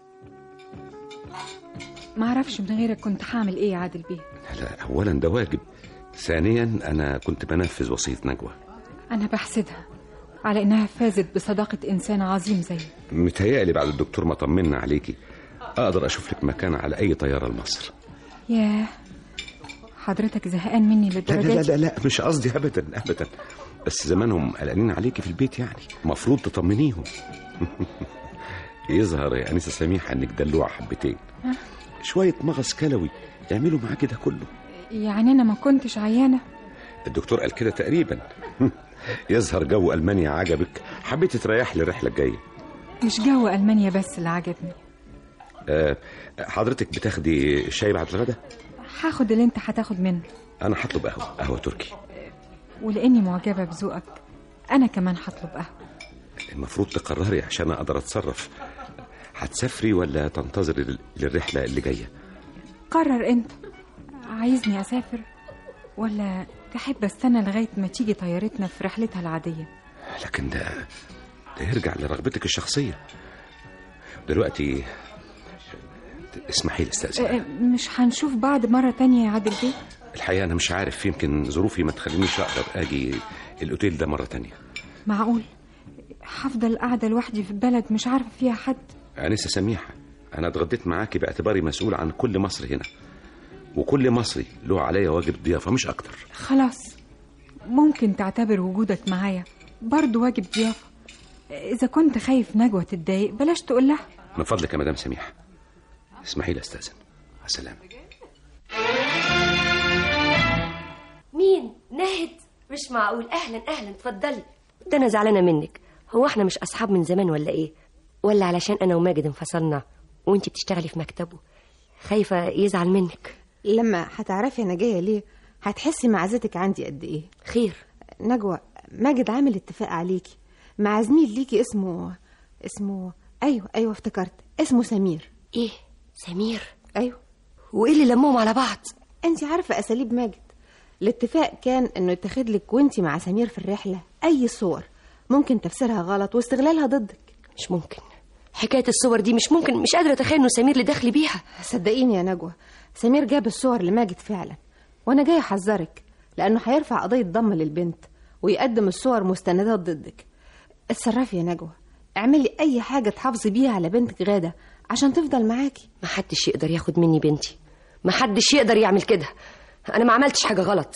ما اعرفش من غيرك كنت هعمل ايه يا عادل بيه لا اولا ده واجب ثانيا انا كنت بنفذ وصيه نجوى انا بحسدها على انها فازت بصداقه انسان عظيم زيي متهيألي بعد الدكتور ما طمنا عليكي اقدر اشوف لك مكان على اي طياره لمصر ياه حضرتك زهقان مني لا للدرجه لا لا, دي؟ لا, لا مش قصدي ابدا ابدا بس زمانهم قلقانين عليكي في البيت يعني المفروض تطمنيهم يظهر يا انسه سميحه انك دلوعه حبتين ها؟ شويه مغص كلوي يعملوا معاكي ده كله يعني انا ما كنتش عيانه الدكتور قال كده تقريبا يظهر جو المانيا عجبك حبيت تريح للرحله الجايه مش جو المانيا بس اللي عجبني أه حضرتك بتاخدي شاي بعد الغدا هاخد اللي انت هتاخد منه انا هطلب قهوه قهوه تركي ولاني معجبه بذوقك انا كمان هطلب قهوه المفروض تقرري عشان اقدر اتصرف هتسافري ولا تنتظري لل- للرحله اللي جايه قرر انت عايزني اسافر ولا تحب استنى لغايه ما تيجي طيارتنا في رحلتها العاديه لكن ده ده يرجع لرغبتك الشخصيه دلوقتي اسمحي لي استاذن أه، مش هنشوف بعض مره تانية يا عادل بيه الحقيقه انا مش عارف يمكن ظروفي ما تخلينيش اقدر اجي الاوتيل ده مره تانية معقول هفضل قاعده لوحدي في بلد مش عارفه فيها حد انسه سميحه انا اتغديت معاكي باعتباري مسؤول عن كل مصر هنا وكل مصري له عليا واجب ضيافه مش اكتر خلاص ممكن تعتبر وجودك معايا برضه واجب ضيافه اذا كنت خايف نجوى تتضايق بلاش تقول لها من فضلك يا مدام سميحه اسمحي لي استاذن مع السلامه مين ناهد مش معقول اهلا اهلا اتفضلي ده انا زعلانه منك هو احنا مش اصحاب من زمان ولا ايه ولا علشان انا وماجد انفصلنا وانتي بتشتغلي في مكتبه خايفه يزعل منك لما هتعرفي انا جايه ليه هتحسي معزتك عندي قد ايه خير نجوى ماجد عامل اتفاق عليكي مع زميل ليكي اسمه اسمه ايوه ايوه افتكرت اسمه سمير ايه سمير ايوه وايه اللي لمهم على بعض انت عارفه اساليب ماجد الاتفاق كان انه يتاخد لك وانت مع سمير في الرحله اي صور ممكن تفسيرها غلط واستغلالها ضدك مش ممكن حكايه الصور دي مش ممكن مش قادره اتخيل انه سمير اللي داخل بيها صدقيني يا نجوى سمير جاب الصور لماجد فعلا وانا جاي احذرك لانه هيرفع قضيه ضم للبنت ويقدم الصور مستندات ضدك اتصرفي يا نجوى اعملي اي حاجه تحافظي بيها على بنتك غاده عشان تفضل معاكي محدش يقدر ياخد مني بنتي محدش يقدر يعمل كده انا ما عملتش حاجه غلط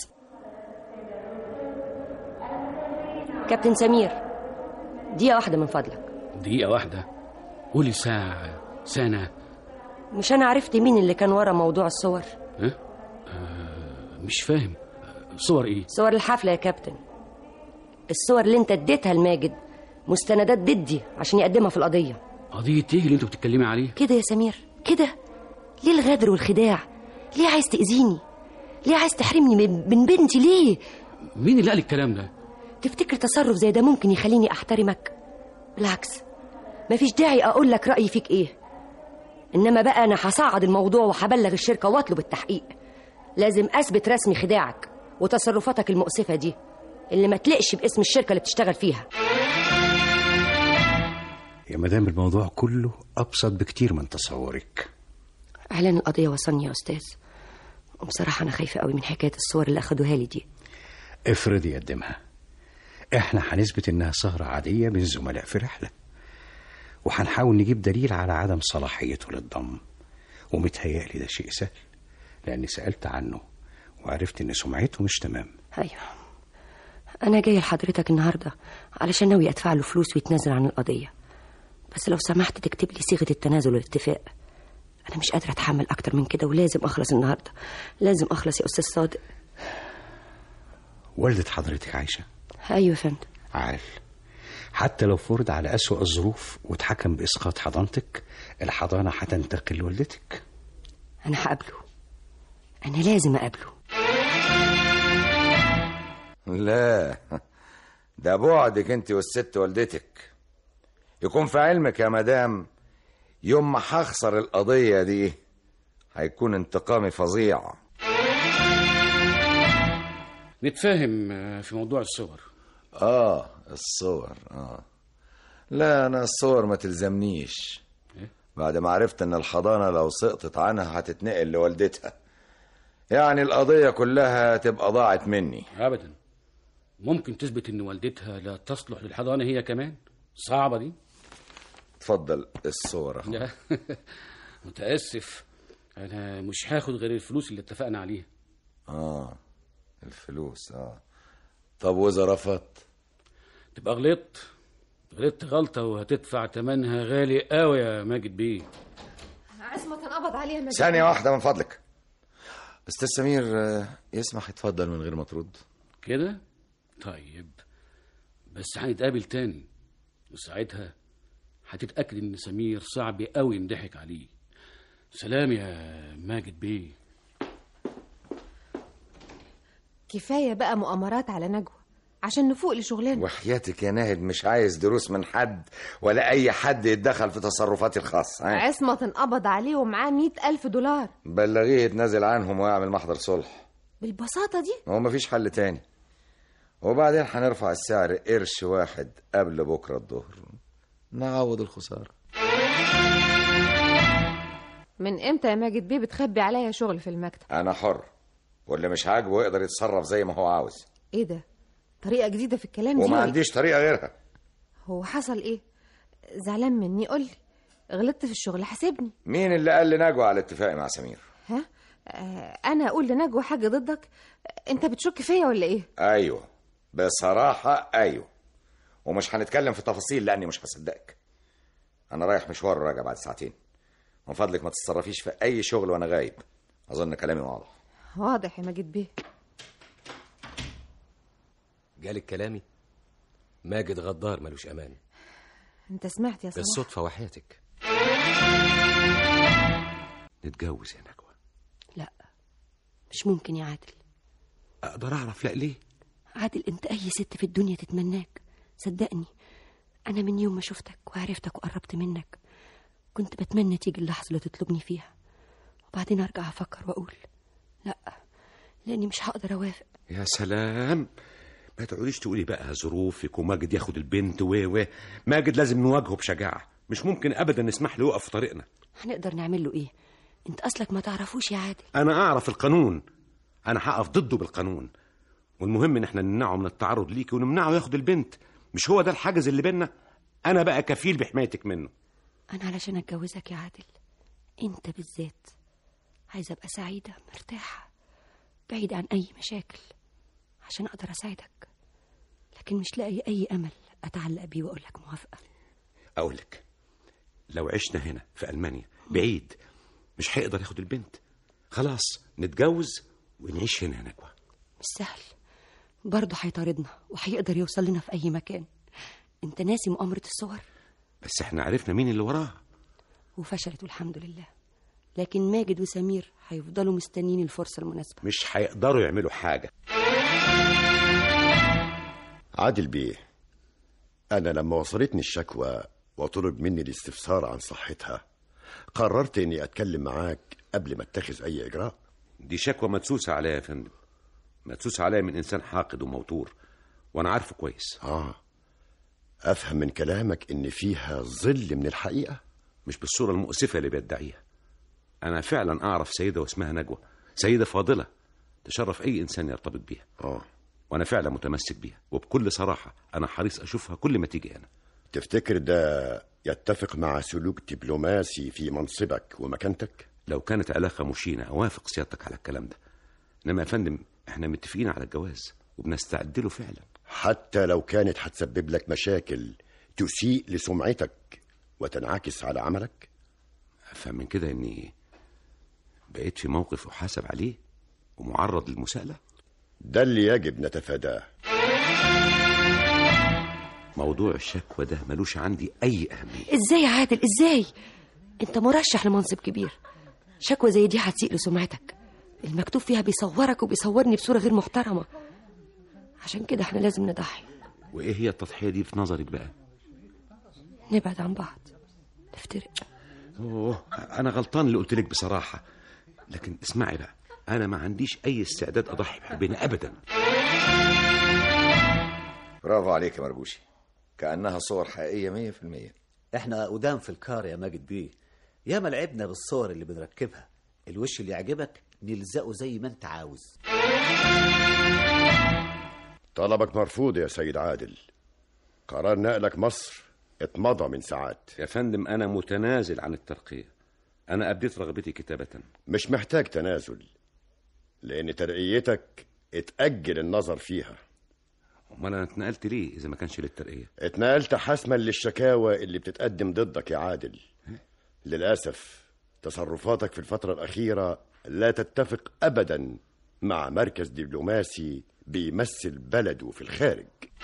كابتن سمير دقيقه واحده من فضلك دقيقه واحده قولي ساعه سنه مش انا عرفت مين اللي كان ورا موضوع الصور ها آه مش فاهم صور ايه صور الحفله يا كابتن الصور اللي انت اديتها لماجد مستندات ضدي عشان يقدمها في القضيه قضيه ايه اللي انتوا بتتكلمي عليه كده يا سمير كده ليه الغدر والخداع ليه عايز تأذيني ليه عايز تحرمني من من بنتي ليه مين اللي قال الكلام ده تفتكر تصرف زي ده ممكن يخليني احترمك بالعكس مفيش داعي اقول لك رايي فيك ايه انما بقى انا هصعد الموضوع وهبلغ الشركه واطلب التحقيق لازم اثبت رسمي خداعك وتصرفاتك المؤسفه دي اللي ما تلقش باسم الشركه اللي بتشتغل فيها يا مدام الموضوع كله أبسط بكتير من تصورك اعلان القضيه وصلني يا استاذ وبصراحه انا خايفه قوي من حكايه الصور اللي اخدوها لي دي افرضي قدمها احنا هنثبت انها سهرة عادية بين زملاء في رحلة وهنحاول نجيب دليل على عدم صلاحيته للضم ومتهيألي ده شيء سهل لأني سألت عنه وعرفت إن سمعته مش تمام ايوه انا جايه لحضرتك النهارده علشان ناوي ادفع له فلوس ويتنازل عن القضيه بس لو سمحت تكتب لي صيغه التنازل والاتفاق انا مش قادره اتحمل اكتر من كده ولازم اخلص النهارده لازم اخلص يا استاذ صادق والدة حضرتك عايشة ايوه يا فندم عال حتى لو فرض على أسوأ الظروف واتحكم بإسقاط حضانتك الحضانة هتنتقل لوالدتك انا هقابله انا لازم اقابله لا ده بعدك انت والست والدتك يكون في علمك يا مدام يوم ما هخسر القضية دي هيكون انتقامي فظيع نتفاهم آه، في موضوع الصور اه الصور اه لا انا الصور ما تلزمنيش بعد ما عرفت ان الحضانة لو سقطت عنها هتتنقل لوالدتها يعني القضية كلها تبقى ضاعت مني ابدا ممكن تثبت ان والدتها لا تصلح للحضانه هي كمان صعبه دي اتفضل الصور أهو. لا متاسف انا مش هاخد غير الفلوس اللي اتفقنا عليها اه الفلوس اه طب واذا رفضت تبقى غلطت غلطت غلطه وهتدفع ثمنها غالي قوي يا ماجد بيه عصمة انقبض عليها مجنون. ثانية واحدة من فضلك استاذ سمير آه، يسمح يتفضل من غير ما ترد كده طيب بس هنتقابل تاني وساعتها هتتأكد إن سمير صعب قوي نضحك عليه سلام يا ماجد بيه كفاية بقى مؤامرات على نجوى عشان نفوق لشغلنا وحياتك يا ناهد مش عايز دروس من حد ولا أي حد يتدخل في تصرفاتي الخاصة ها؟ عصمة انقبض عليه ومعاه مئة ألف دولار بلغيه يتنازل عنهم ويعمل محضر صلح بالبساطة دي هو مفيش حل تاني وبعدين هنرفع السعر قرش واحد قبل بكرة الظهر نعوض الخسارة من امتى يا ماجد بيه بتخبي عليا شغل في المكتب أنا حر واللي مش عاجبه يقدر يتصرف زي ما هو عاوز ايه ده طريقة جديدة في الكلام دي وما ولا- عنديش طريقة غيرها هو حصل ايه زعلان مني قولي غلطت في الشغل حاسبني مين اللي قال لنجوى على اتفاقي مع سمير ها آه انا اقول لنجوى حاجة ضدك انت بتشك فيا ولا ايه أيوه بصراحة أيوه ومش هنتكلم في تفاصيل لأني مش هصدقك أنا رايح مشوار وراجع بعد ساعتين من فضلك ما تتصرفيش في أي شغل وأنا غايب أظن كلامي واضح واضح يا ماجد بيه جالك كلامي ماجد غدار ملوش امان انت سمعت يا صلاح بالصدفه وحياتك نتجوز يا نجوى لا مش ممكن يا عادل أقدر أعرف لا ليه عادل انت اي ست في الدنيا تتمناك صدقني انا من يوم ما شفتك وعرفتك وقربت منك كنت بتمنى تيجي اللحظه اللي تطلبني فيها وبعدين ارجع افكر واقول لا لاني مش هقدر اوافق يا سلام ما تقعديش تقولي بقى ظروفك وماجد ياخد البنت و و ماجد لازم نواجهه بشجاعة مش ممكن أبدا نسمح له يقف في طريقنا هنقدر نعمل له ايه انت اصلك ما تعرفوش يا عادل أنا أعرف القانون أنا هقف ضده بالقانون والمهم إن احنا نمنعه من التعرض ليكي ونمنعه ياخد البنت مش هو ده الحاجز اللي بينا أنا بقى كفيل بحمايتك منه انا علشان اتجوزك يا عادل انت بالذات عايزه ابقى سعيده مرتاحه بعيد عن اي مشاكل عشان اقدر اساعدك لكن مش لاقي اي امل اتعلق بيه واقول لك موافقه أقول لك لو عشنا هنا في ألمانيا بعيد مش هيقدر ياخد البنت خلاص نتجوز ونعيش هنا يا نجوى مش سهل برضه هيطاردنا وهيقدر يوصل لنا في اي مكان انت ناسي مؤامره الصور بس احنا عرفنا مين اللي وراها وفشلت والحمد لله لكن ماجد وسمير هيفضلوا مستنيين الفرصة المناسبة مش هيقدروا يعملوا حاجة عادل بيه أنا لما وصلتني الشكوى وطلب مني الاستفسار عن صحتها قررت إني أتكلم معاك قبل ما اتخذ أي إجراء دي شكوى مدسوسة عليا يا فندم مدسوسة عليا من إنسان حاقد وموتور وأنا عارفه كويس آه أفهم من كلامك إن فيها ظل من الحقيقة مش بالصورة المؤسفة اللي بيدعيها أنا فعلا أعرف سيدة واسمها نجوى سيدة فاضلة تشرف أي إنسان يرتبط بيها آه وأنا فعلا متمسك بيها وبكل صراحة أنا حريص أشوفها كل ما تيجي أنا تفتكر ده يتفق مع سلوك دبلوماسي في منصبك ومكانتك لو كانت علاقة مشينة أوافق سيادتك على الكلام ده إنما يا فندم إحنا متفقين على الجواز وبنستعد له فعلا حتى لو كانت هتسبب لك مشاكل تسيء لسمعتك وتنعكس على عملك أفهم من كده إني بقيت في موقف أحاسب عليه ومعرض للمساءلة ده اللي يجب نتفاداه موضوع الشكوى ده ملوش عندي أي أهمية ازاي يا عادل ازاي انت مرشح لمنصب كبير شكوى زي دي هتسيء لسمعتك المكتوب فيها بيصورك وبيصورني بصورة غير محترمة عشان كده احنا لازم نضحي وإيه هي التضحية دي في نظرك بقى نبعد عن بعض نفترق أوه أنا غلطان اللي قلت لك بصراحة لكن اسمعي بقى أنا ما عنديش أي استعداد أضحي بحبنا أبدا برافو عليك يا مربوشي كأنها صور حقيقية مية في المية احنا قدام في الكار يا ماجد بيه ياما لعبنا بالصور اللي بنركبها الوش اللي يعجبك نلزقه زي ما انت عاوز طلبك مرفوض يا سيد عادل قرار نقلك مصر اتمضى من ساعات يا فندم أنا متنازل عن الترقية أنا أبديت رغبتي كتابة مش محتاج تنازل لأن ترقيتك اتأجل النظر فيها أمال أنا اتنقلت ليه إذا ما كانش للترقية اتنقلت حسما للشكاوى اللي بتتقدم ضدك يا عادل للأسف تصرفاتك في الفترة الأخيرة لا تتفق أبدا مع مركز دبلوماسي بيمثل بلده في الخارج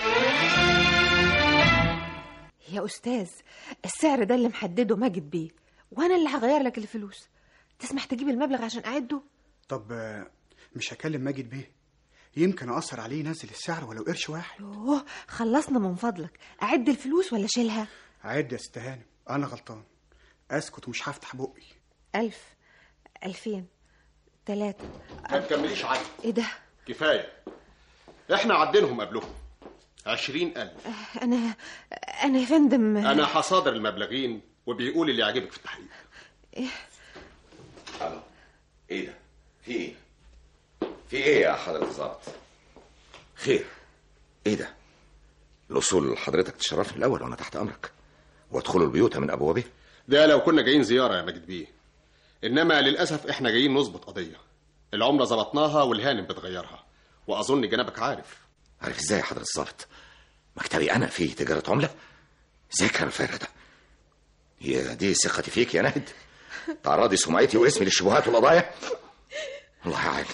يا أستاذ السعر ده اللي محدده ماجد بيه وأنا اللي هغير لك الفلوس تسمح تجيب المبلغ عشان أعده طب آه، مش هكلم ماجد بيه يمكن أأثر عليه ينزل السعر ولو قرش واحد يوه خلصنا من فضلك أعد الفلوس ولا شيلها عد يا ست هانم أنا غلطان أسكت ومش هفتح بقي ألف ألفين تلاتة ما تكمليش عدد إيه ده كفاية احنا عدينهم قبلهم عشرين ألف أنا أنا يا فندم أنا هصادر المبلغين وبيقول اللي يعجبك في التحقيق إيه؟ الو ايه ده في ايه في ايه يا حضرة الظابط خير ايه ده الوصول لحضرتك تشرفني الاول وانا تحت امرك وادخلوا البيوت من ابوابه ده لو كنا جايين زيارة يا ماجد بيه إنما للأسف احنا جايين نظبط قضية العملة ظبطناها والهانم بتغيرها وأظن جنابك عارف عارف ازاي يا حضرة الظابط مكتبي انا فيه تجارة عملة ازاي كان الفارق ده هي دي ثقتي فيك يا نهد تعرضي سمعتي واسمي للشبهات والقضايا الله يعين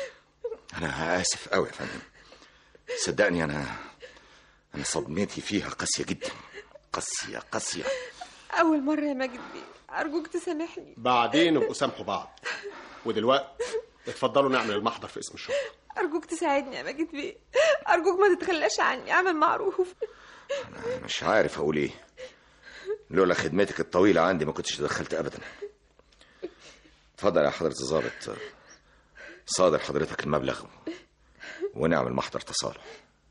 انا اسف قوي يا فندم صدقني انا انا صدمتي فيها قاسيه جدا قاسيه قاسيه أول مرة يا ماجد بيه أرجوك تسامحني بعدين ابقوا سامحوا بعض ودلوقتي اتفضلوا نعمل المحضر في اسم الشرطة أرجوك تساعدني يا ماجد بيه أرجوك ما تتخلاش عني اعمل معروف انا مش عارف اقول ايه لولا خدمتك الطويله عندي ما كنتش دخلت ابدا اتفضل يا حضره الظابط صادر حضرتك المبلغ ونعمل محضر تصالح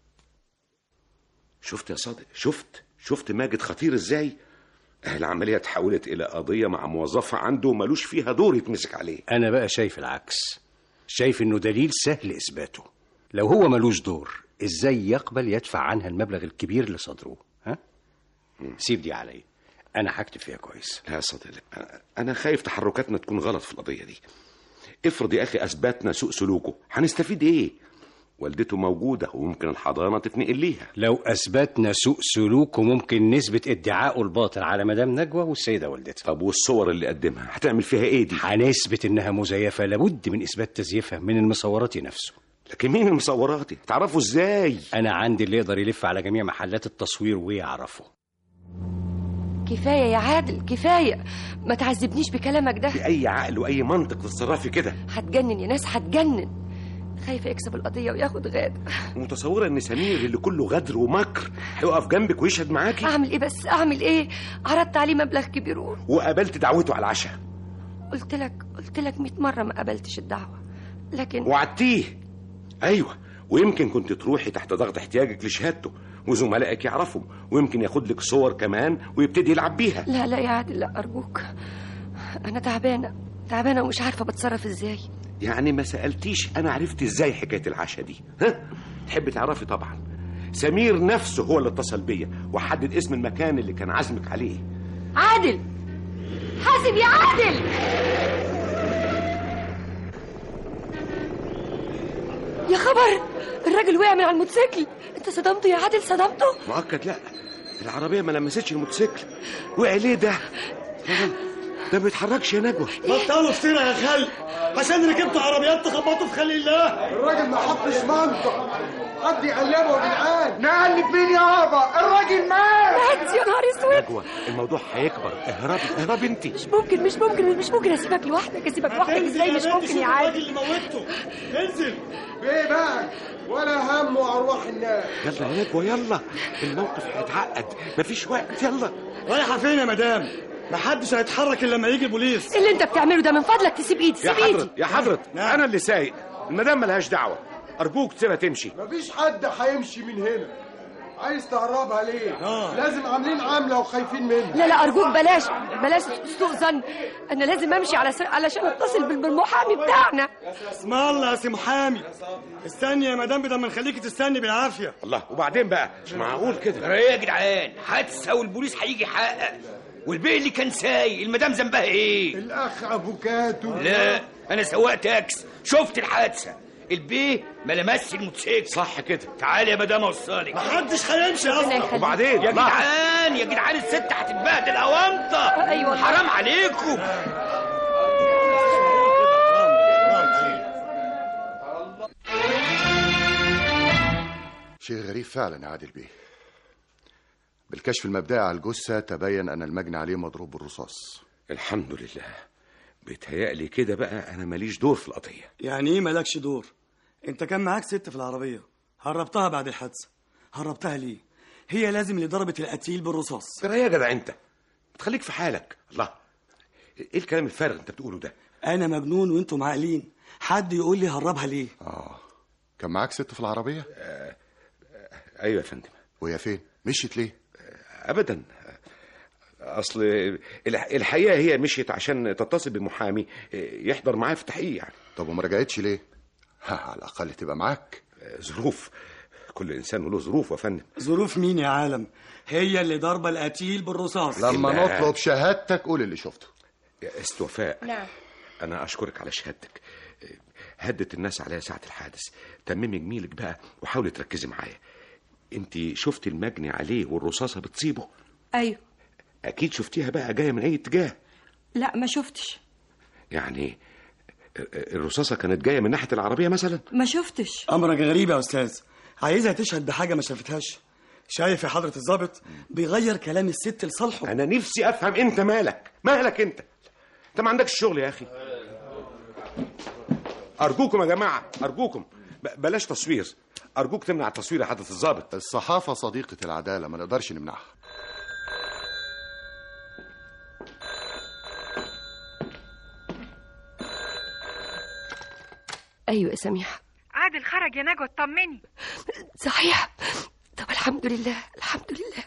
شفت يا صادق شفت شفت ماجد خطير ازاي اه العملية اتحولت إلى قضية مع موظفة عنده ملوش فيها دور يتمسك عليه أنا بقى شايف العكس شايف إنه دليل سهل إثباته لو هو ملوش دور إزاي يقبل يدفع عنها المبلغ الكبير اللي صدروه ها؟ سيب دي عليا أنا هكتب فيها كويس لا يا صادق لا. أنا خايف تحركاتنا تكون غلط في القضية دي افرض يا أخي أثبتنا سوء سلوكه هنستفيد إيه والدته موجودة وممكن الحضانة تتنقل ليها لو أثبتنا سوء سلوكه ممكن نثبت ادعائه الباطل على مدام نجوى والسيدة والدتها طب والصور اللي قدمها هتعمل فيها إيه دي؟ هنثبت إنها مزيفة لابد من إثبات تزييفها من المصورات نفسه لكن مين المصورات تعرفوا إزاي؟ أنا عندي اللي يقدر يلف على جميع محلات التصوير ويعرفه كفايه يا عادل كفايه ما تعذبنيش بكلامك ده بأي عقل وأي منطق تتصرفي كده هتجنن يا ناس هتجنن خايفه يكسب القضيه وياخد غاد متصورة إن سمير اللي كله غدر ومكر هيقف جنبك ويشهد معاكي اعمل ايه بس اعمل ايه عرضت عليه مبلغ كبير وقابلت دعوته على العشاء قلت لك قلت لك 100 مره ما قبلتش الدعوه لكن وعدتيه أيوه ويمكن كنت تروحي تحت ضغط احتياجك لشهادته وزملائك يعرفوا ويمكن ياخد لك صور كمان ويبتدي يلعب بيها لا لا يا عادل لا ارجوك انا تعبانه تعبانه ومش عارفه بتصرف ازاي يعني ما سألتيش أنا عرفت إزاي حكاية العشاء دي ها؟ تحب تعرفي طبعا سمير نفسه هو اللي اتصل بيا وحدد اسم المكان اللي كان عازمك عليه عادل حاسب يا عادل يا خبر الراجل وقع من على الموتوسيكل انت صدمته يا عادل صدمته مؤكد لا العربية ما لمستش الموتوسيكل وقع ليه ده ده ما بيتحركش يا نجوى بطلوا فتنة يا خل عشان ركبتوا عربيات تخبطوا في خلق الله الراجل ما حطش منطق حد يقلبه يا جدعان نقلب مين يابا الراجل مات مات يا نهار اسود نجوى الموضوع هيكبر اهربي اهربي انت مش ممكن مش ممكن مش ممكن اسيبك لوحدك اسيبك لوحدك ازاي مش ممكن يا عادل اللي موته انزل ايه بقى ولا هم وارواح الناس يلا يا نجوى يلا الموقف هيتعقد مفيش وقت يلا رايحة فين يا مدام محدش هيتحرك الا لما يجي البوليس اللي انت بتعمله ده من فضلك تسيب ايدي يا سيب ايدي حضرت يا حضرت انا اللي سايق المدام ملهاش دعوة ارجوك تسيبها تمشي مفيش حد هيمشي من هنا عايز تهربها ليه آه. لازم عاملين عامله وخايفين منها لا لا ارجوك بلاش بلاش سوء ظن انا لازم امشي على س... علشان اتصل بال- بالمحامي بتاعنا اسم الله يا سي محامي استني يا مدام بدل ما نخليكي تستني بالعافية الله وبعدين بقى مش معقول كده ايه يا جدعان حادثه والبوليس هيجي يحقق والبيه اللي كان سايق المدام ذنبها ايه الاخ افوكاتو لا انا سواق تاكس شفت الحادثه البيه ما لمسش الموتوسيكل صح كده تعال يا مدام اوصلك محدش هيمشي اصلا وبعدين يا جدعان يا جدعان الست هتتبهدل اوانطه أيوة. حرام عليكم شيء غريب فعلا يا عادل بيه بالكشف المبدئي على الجثة تبين أن المجني عليه مضروب بالرصاص الحمد لله بيتهيألي كده بقى انا ماليش دور في القضية يعني ايه مالكش دور انت كان معاك ست في العربية هربتها بعد الحادثة هربتها ليه هي لازم اللي ضربت القتيل بالرصاص ترى يا جدع انت بتخليك في حالك الله ايه الكلام الفارغ انت بتقوله ده انا مجنون وانتم عاقلين حد يقول لي هربها ليه آه كان معاك ست في العربية ايوه يا فندم وهي فين مشيت ليه ابدا اصل الح- الحقيقه هي مشيت عشان تتصل بمحامي يحضر معايا في التحقيق يعني طب وما رجعتش ليه ها على الأقل تبقى معاك ظروف كل انسان له ظروف يا فندم ظروف مين يا عالم هي اللي ضربة القتيل بالرصاص لما إلا- نطلب شهادتك قول اللي شفته يا استوفاء نعم انا اشكرك على شهادتك هدت الناس عليا ساعه الحادث تممي جميلك بقى وحاولي تركزي معايا انت شفتي المجني عليه والرصاصه بتصيبه ايوه اكيد شفتيها بقى جايه من اي اتجاه لا ما شفتش يعني الرصاصه كانت جايه من ناحيه العربيه مثلا ما شفتش امرك غريب يا استاذ عايزها تشهد بحاجة ما شافتهاش شايف يا حضرة الضابط بيغير كلام الست لصالحه انا نفسي افهم انت مالك مالك انت انت ما عندكش شغل يا اخي ارجوكم يا جماعه ارجوكم ب- بلاش تصوير ارجوك تمنع التصوير يا حضره الضابط الصحافة صديقة العدالة ما نقدرش نمنعها ايوه يا سميحه عادل خرج يا نجوى اطمني صحيح طب الحمد لله الحمد لله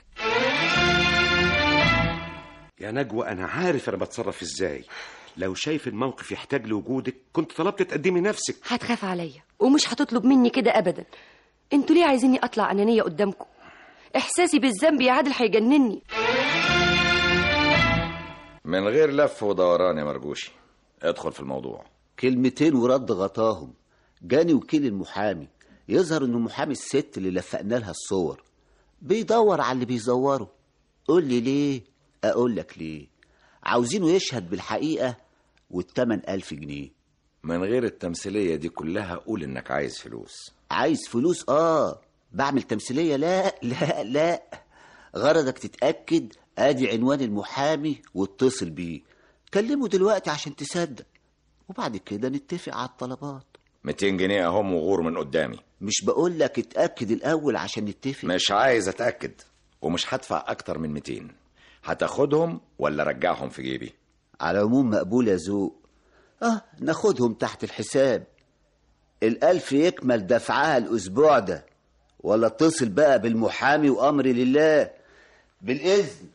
يا نجوى انا عارف انا بتصرف ازاي لو شايف الموقف يحتاج لوجودك كنت طلبت تقدمي نفسك هتخاف عليا ومش هتطلب مني كده ابدا انتوا ليه عايزيني اطلع انانيه قدامكم احساسي بالذنب يا عادل هيجنني من غير لف ودوران يا مرجوشي ادخل في الموضوع كلمتين ورد غطاهم جاني وكيل المحامي يظهر انه محامي الست اللي لفقنا لها الصور بيدور على اللي بيزوره قول لي ليه اقول لك ليه عاوزينه يشهد بالحقيقة والتمن ألف جنيه من غير التمثيلية دي كلها قول انك عايز فلوس عايز فلوس اه بعمل تمثيلية لا لا لا غرضك تتأكد ادي عنوان المحامي واتصل بيه كلمه دلوقتي عشان تصدق وبعد كده نتفق على الطلبات 200 جنيه اهم وغور من قدامي مش بقول لك اتاكد الاول عشان نتفق مش عايز اتاكد ومش هدفع اكتر من 200 هتاخدهم ولا رجعهم في جيبي على العموم مقبول يا ذوق اه ناخدهم تحت الحساب الألف يكمل دفعها الأسبوع ده ولا اتصل بقى بالمحامي وأمري لله بالإذن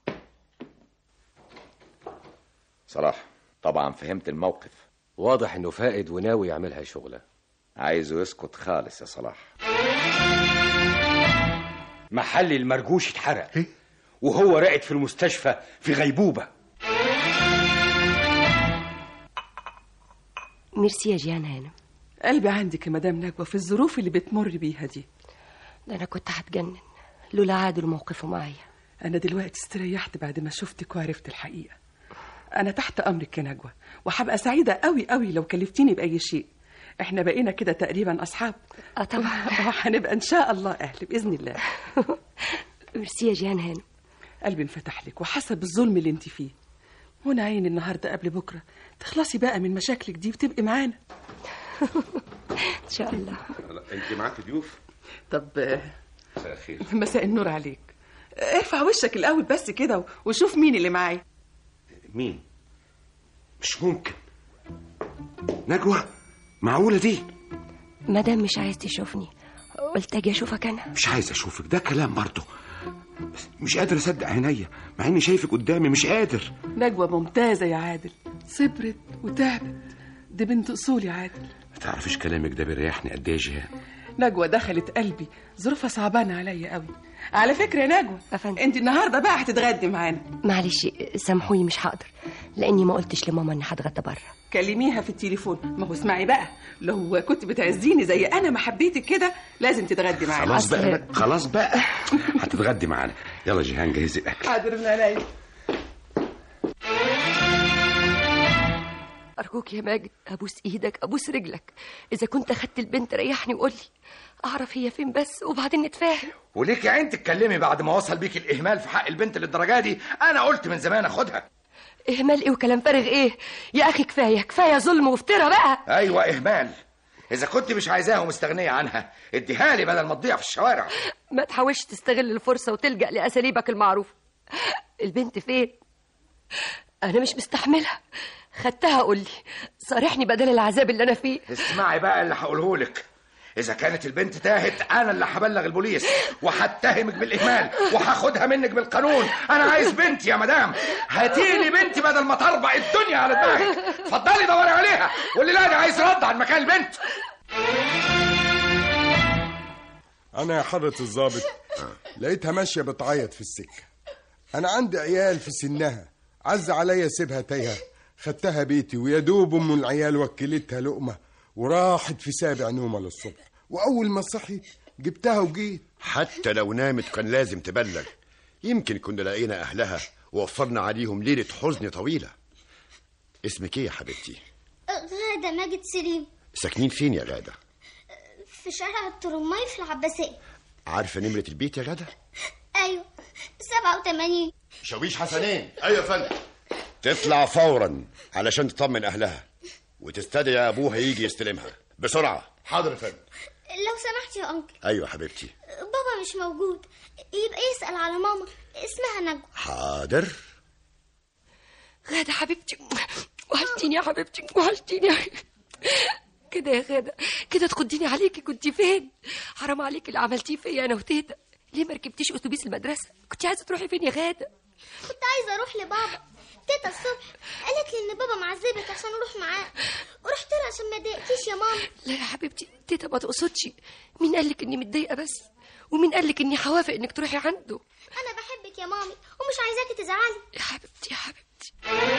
صلاح طبعا فهمت الموقف واضح انه فائد وناوي يعملها شغله عايزه يسكت خالص يا صلاح محل المرجوش اتحرق وهو راقد في المستشفى في غيبوبة ميرسي يا جيان هانم قلبي عندك يا مدام نجوى في الظروف اللي بتمر بيها دي ده انا كنت هتجنن لولا عادل موقفه معايا انا دلوقتي استريحت بعد ما شفتك وعرفت الحقيقه انا تحت امرك يا نجوى وهبقى سعيده قوي قوي لو كلفتيني باي شيء احنا بقينا كده تقريبا اصحاب اه طبعا وهنبقى ان شاء الله اهل باذن الله ميرسي يا جيان هانم قلبي انفتح لك وحسب الظلم اللي انت فيه هنا عيني النهارده قبل بكره تخلصي بقى من مشاكلك دي وتبقي معانا ان شاء الله انت معاك ضيوف طب مساء الخير مساء النور عليك ارفع وشك الاول بس كده وشوف مين اللي معايا مين مش ممكن نجوى معقولة دي مادام مش عايز تشوفني قلت اجي اشوفك انا مش عايز اشوفك ده كلام برضه بس مش قادر اصدق عينيا مع اني شايفك قدامي مش قادر نجوى ممتازه يا عادل صبرت وتعبت دي بنت اصول يا عادل ما تعرفيش كلامك ده بيريحني قد ايه يا جيهان نجوى دخلت قلبي ظروفها صعبانه عليا قوي على فكره يا نجوى انت النهارده بقى هتتغدي معانا معلش سامحوني مش هقدر لاني ما قلتش لماما اني هتغدى بره كلميها في التليفون ما هو اسمعي بقى لو كنت بتعزيني زي انا ما حبيتك كده لازم تتغدي معانا خلاص بقى خلاص بقى هتتغدي معانا يلا جيهان جهزي الاكل حاضر من عليا ارجوك يا ماجد ابوس ايدك ابوس رجلك اذا كنت اخدت البنت ريحني وقول لي اعرف هي فين بس وبعدين نتفاهم وليك يا عين تتكلمي بعد ما وصل بيك الإهمال في حق البنت للدرجة دي أنا قلت من زمان أخدها اهمال ايه وكلام فارغ ايه يا اخي كفايه كفايه ظلم وافتراء بقى أيوة إهمال إذا كنت مش عايزاها ومستغنية عنها اديها لي بدل ما تضيع في الشوارع ما تحاولش تستغل الفرصه وتلجا لاساليبك المعروفه البنت فين انا مش مستحملها خدتها قول لي صارحني بدل العذاب اللي انا فيه اسمعي بقى اللي هقوله لك إذا كانت البنت تاهت أنا اللي هبلغ البوليس وهتهمك بالإهمال وهاخدها منك بالقانون أنا عايز بنتي يا مدام هاتيلي بنتي بدل ما تربع الدنيا على دماغك اتفضلي دوري عليها واللي لا عايز رد عن مكان البنت أنا يا حضرة الضابط لقيتها ماشية بتعيط في السكة أنا عندي عيال في سنها عز عليا سيبها تايهة خدتها بيتي ويا دوب أم العيال وكلتها لقمة وراحت في سابع نومة للصبح وأول ما صحيت جبتها وجيت حتى لو نامت كان لازم تبلغ يمكن كنا لقينا أهلها ووفرنا عليهم ليلة حزن طويلة اسمك ايه يا حبيبتي؟ غادة ماجد سليم ساكنين فين يا غادة؟ في شارع الترماي في العباسية عارفة نمرة البيت يا غادة؟ أيوة 87 شاويش حسنين أيوة يا فندم تطلع فورا علشان تطمن أهلها وتستدعي أبوها يجي يستلمها بسرعة حاضر يا فندم لو سمحت يا أنكل أيوة حبيبتي بابا مش موجود يبقى يسأل على ماما اسمها نجوى حاضر غادة حبيبتي وحشتيني يا حبيبتي وحشتيني يا كده يا غادة كده تخديني عليكي كنت فين حرام عليكي اللي عملتيه فيا انا وتيتا ليه ما ركبتيش اتوبيس المدرسه كنت عايزه تروحي فين يا غاده كنت عايزة أروح لبابا تيتا الصبح قالت لي إن بابا معذبك عشان أروح معاه ورحت له عشان ما ضايقكيش يا ماما لا يا حبيبتي تيتا ما تقصدش مين قالك اني متضايقه بس ومين قالك اني هوافق انك تروحي عنده أنا بحبك يا مامي ومش عايزاكي تزعلي يا حبيبتي يا حبيبتي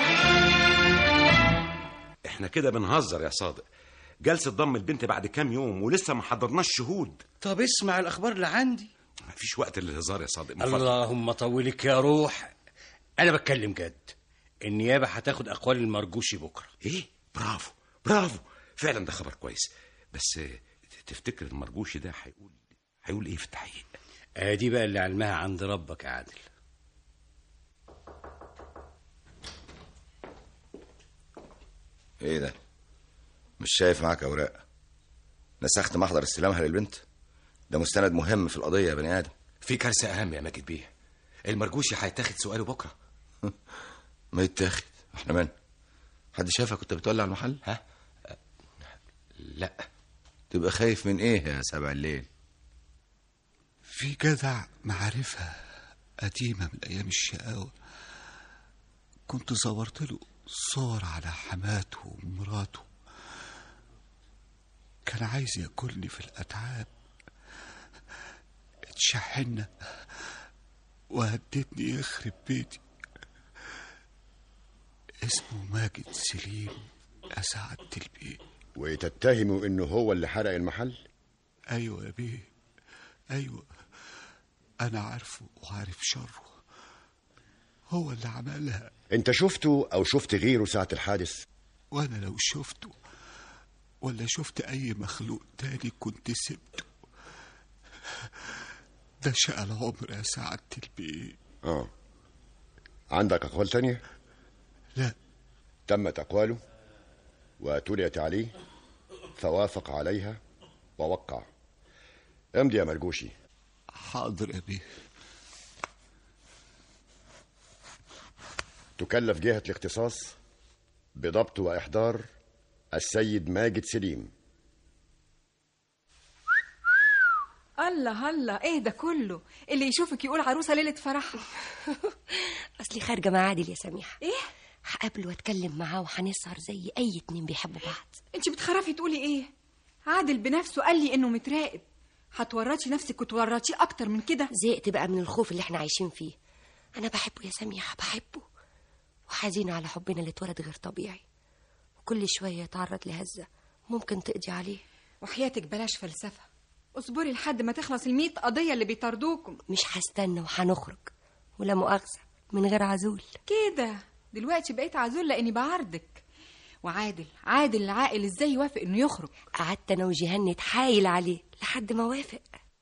احنا كده بنهزر يا صادق جلسة ضم البنت بعد كام يوم ولسه ما حضرناش شهود طب اسمع الأخبار اللي عندي مفيش وقت للهزار يا صادق من فضلك. اللهم طولك يا روح أنا بتكلم جد النيابة هتاخد أقوال المرجوشي بكرة ايه برافو برافو فعلا ده خبر كويس بس آه، تفتكر المرجوشي ده هيقول هيقول ايه في التحقيق ادي بقى اللي علمها عند ربك يا عادل ايه ده مش شايف معاك اوراق نسخت محضر استلامها للبنت ده مستند مهم في القضيه يا بني ادم في كارثه اهم يا ماجد بيه المرجوشي هيتاخد سؤاله بكره ما يتاخد احنا من حد شافك كنت بتولع المحل ها لا تبقى خايف من ايه يا سبع الليل في جدع معرفة قديمة من أيام الشقاوة كنت صورت له صور على حماته ومراته كان عايز ياكلني في الأتعاب اتشحنا وهددني يخرب بيتي اسمه ماجد سليم أسعد البيت وتتهموا انه هو اللي حرق المحل أيوة يا بيه أيوة أنا عارفه وعارف شره هو اللي عملها انت شفته او شفت غيره ساعة الحادث وأنا لو شفته ولا شفت أي مخلوق تاني كنت سبته ده شقى العمر يا سعادة البيه اه عندك اقوال تانية لا تمت اقواله وتليت عليه فوافق عليها ووقع امضي يا مرجوشي حاضر يا بيه تكلف جهة الاختصاص بضبط وإحضار السيد ماجد سليم الله الله ايه ده كله اللي يشوفك يقول عروسه ليله فرح اصلي خارجه مع عادل يا سميحه ايه هقابله واتكلم معاه وهنسهر زي اي اتنين بيحبوا بعض انت بتخرفي تقولي ايه عادل بنفسه قال لي انه متراقب هتورطي نفسك وتورطيه اكتر من كده زهقت بقى من الخوف اللي احنا عايشين فيه انا بحبه يا سميحه بحبه وحزينه على حبنا اللي اتولد غير طبيعي وكل شويه يتعرض لهزه ممكن تقضي عليه وحياتك بلاش فلسفه اصبري لحد ما تخلص الميت قضيه اللي بيطاردوكم مش هستنى وهنخرج ولا مؤاخذه من غير عزول كده دلوقتي بقيت عزول لاني بعرضك وعادل عادل العاقل ازاي يوافق انه يخرج قعدت انا وجيهان نتحايل عليه لحد ما وافق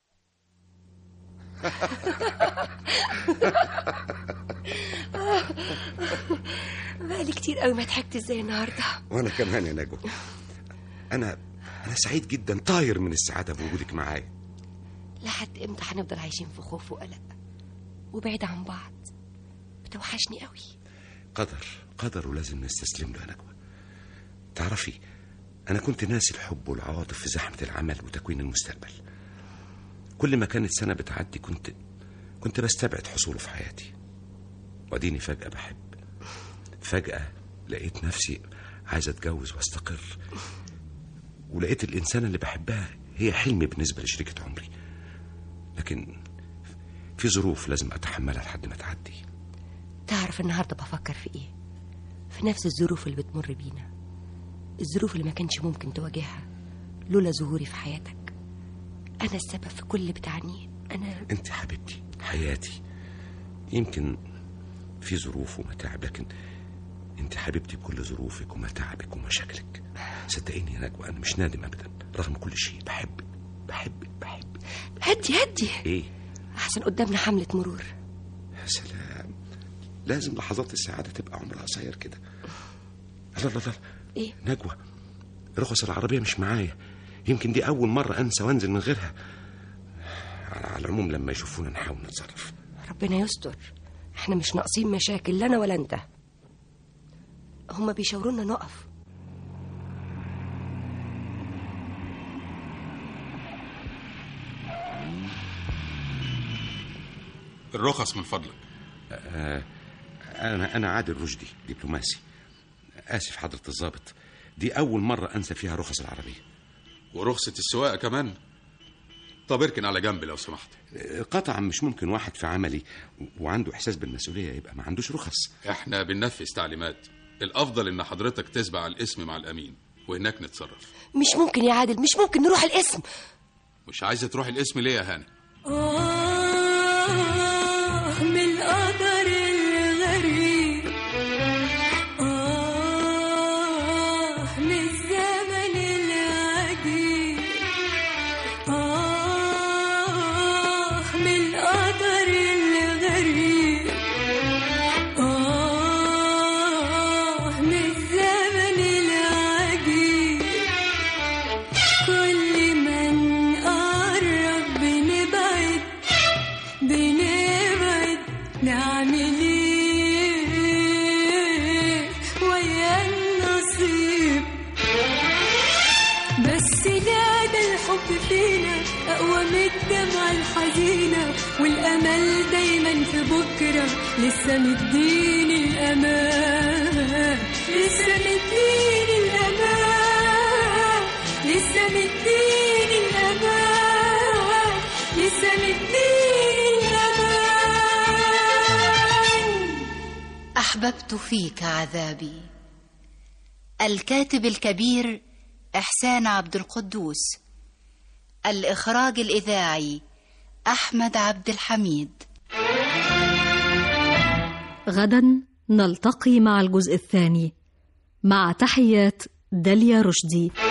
بقالي كتير قوي ما ضحكت ازاي النهارده وانا كمان يا نجوى انا انا سعيد جدا طاير من السعاده بوجودك معايا لحد امتى هنفضل عايشين في خوف وقلق وبعيد عن بعض بتوحشني قوي قدر قدر ولازم نستسلم له يا نجوى تعرفي انا كنت ناسي الحب والعواطف في زحمه العمل وتكوين المستقبل كل ما كانت سنه بتعدي كنت كنت بستبعد حصوله في حياتي واديني فجاه بحب فجاه لقيت نفسي عايز اتجوز واستقر ولقيت الانسانه اللي بحبها هي حلمي بالنسبه لشريكه عمري لكن في ظروف لازم اتحملها لحد ما تعدي تعرف النهارده بفكر في ايه في نفس الظروف اللي بتمر بينا الظروف اللي ما كانش ممكن تواجهها لولا ظهوري في حياتك انا السبب في كل اللي بتعنيه انا انت حبيبتي حياتي يمكن في ظروف ومتاعب لكن انت حبيبتي بكل ظروفك ومتاعبك ومشاكلك صدقيني يا نجوى انا مش نادم ابدا رغم كل شيء بحبك بحبك بحبك هدي هدي ايه احسن قدامنا حمله مرور يا سلام لازم لحظات السعاده تبقى عمرها قصير كده لا لا لا ايه نجوى رخص العربيه مش معايا يمكن دي اول مره انسى وانزل من غيرها على العموم لما يشوفونا نحاول نتصرف ربنا يستر احنا مش ناقصين مشاكل لا انا ولا انت هما بيشاورونا نقف الرخص من فضلك آه انا انا عادل رشدي دبلوماسي اسف حضره الضابط دي اول مره انسى فيها رخص العربيه ورخصة السواقة كمان طب اركن على جنب لو سمحت قطعا مش ممكن واحد في عملي وعنده احساس بالمسؤوليه يبقى ما عندوش رخص احنا بننفذ تعليمات الافضل ان حضرتك تسبع الاسم مع الامين وهناك نتصرف مش ممكن يا عادل مش ممكن نروح الاسم مش عايزه تروح الاسم ليه يا هاني آه من القدر الغريب آه من الزمن العجيب آه من القدر الغريب آه من الزمن العجيب الدمعة الحزينة والأمل دايما في بكرة لسه مديني الأمان لسه مديني الأمان لسه مديني الأمان لسه مديني الأمان احببت فيك عذابي الكاتب الكبير احسان عبد القدوس الاخراج الاذاعي احمد عبد الحميد غدا نلتقي مع الجزء الثاني مع تحيات داليا رشدي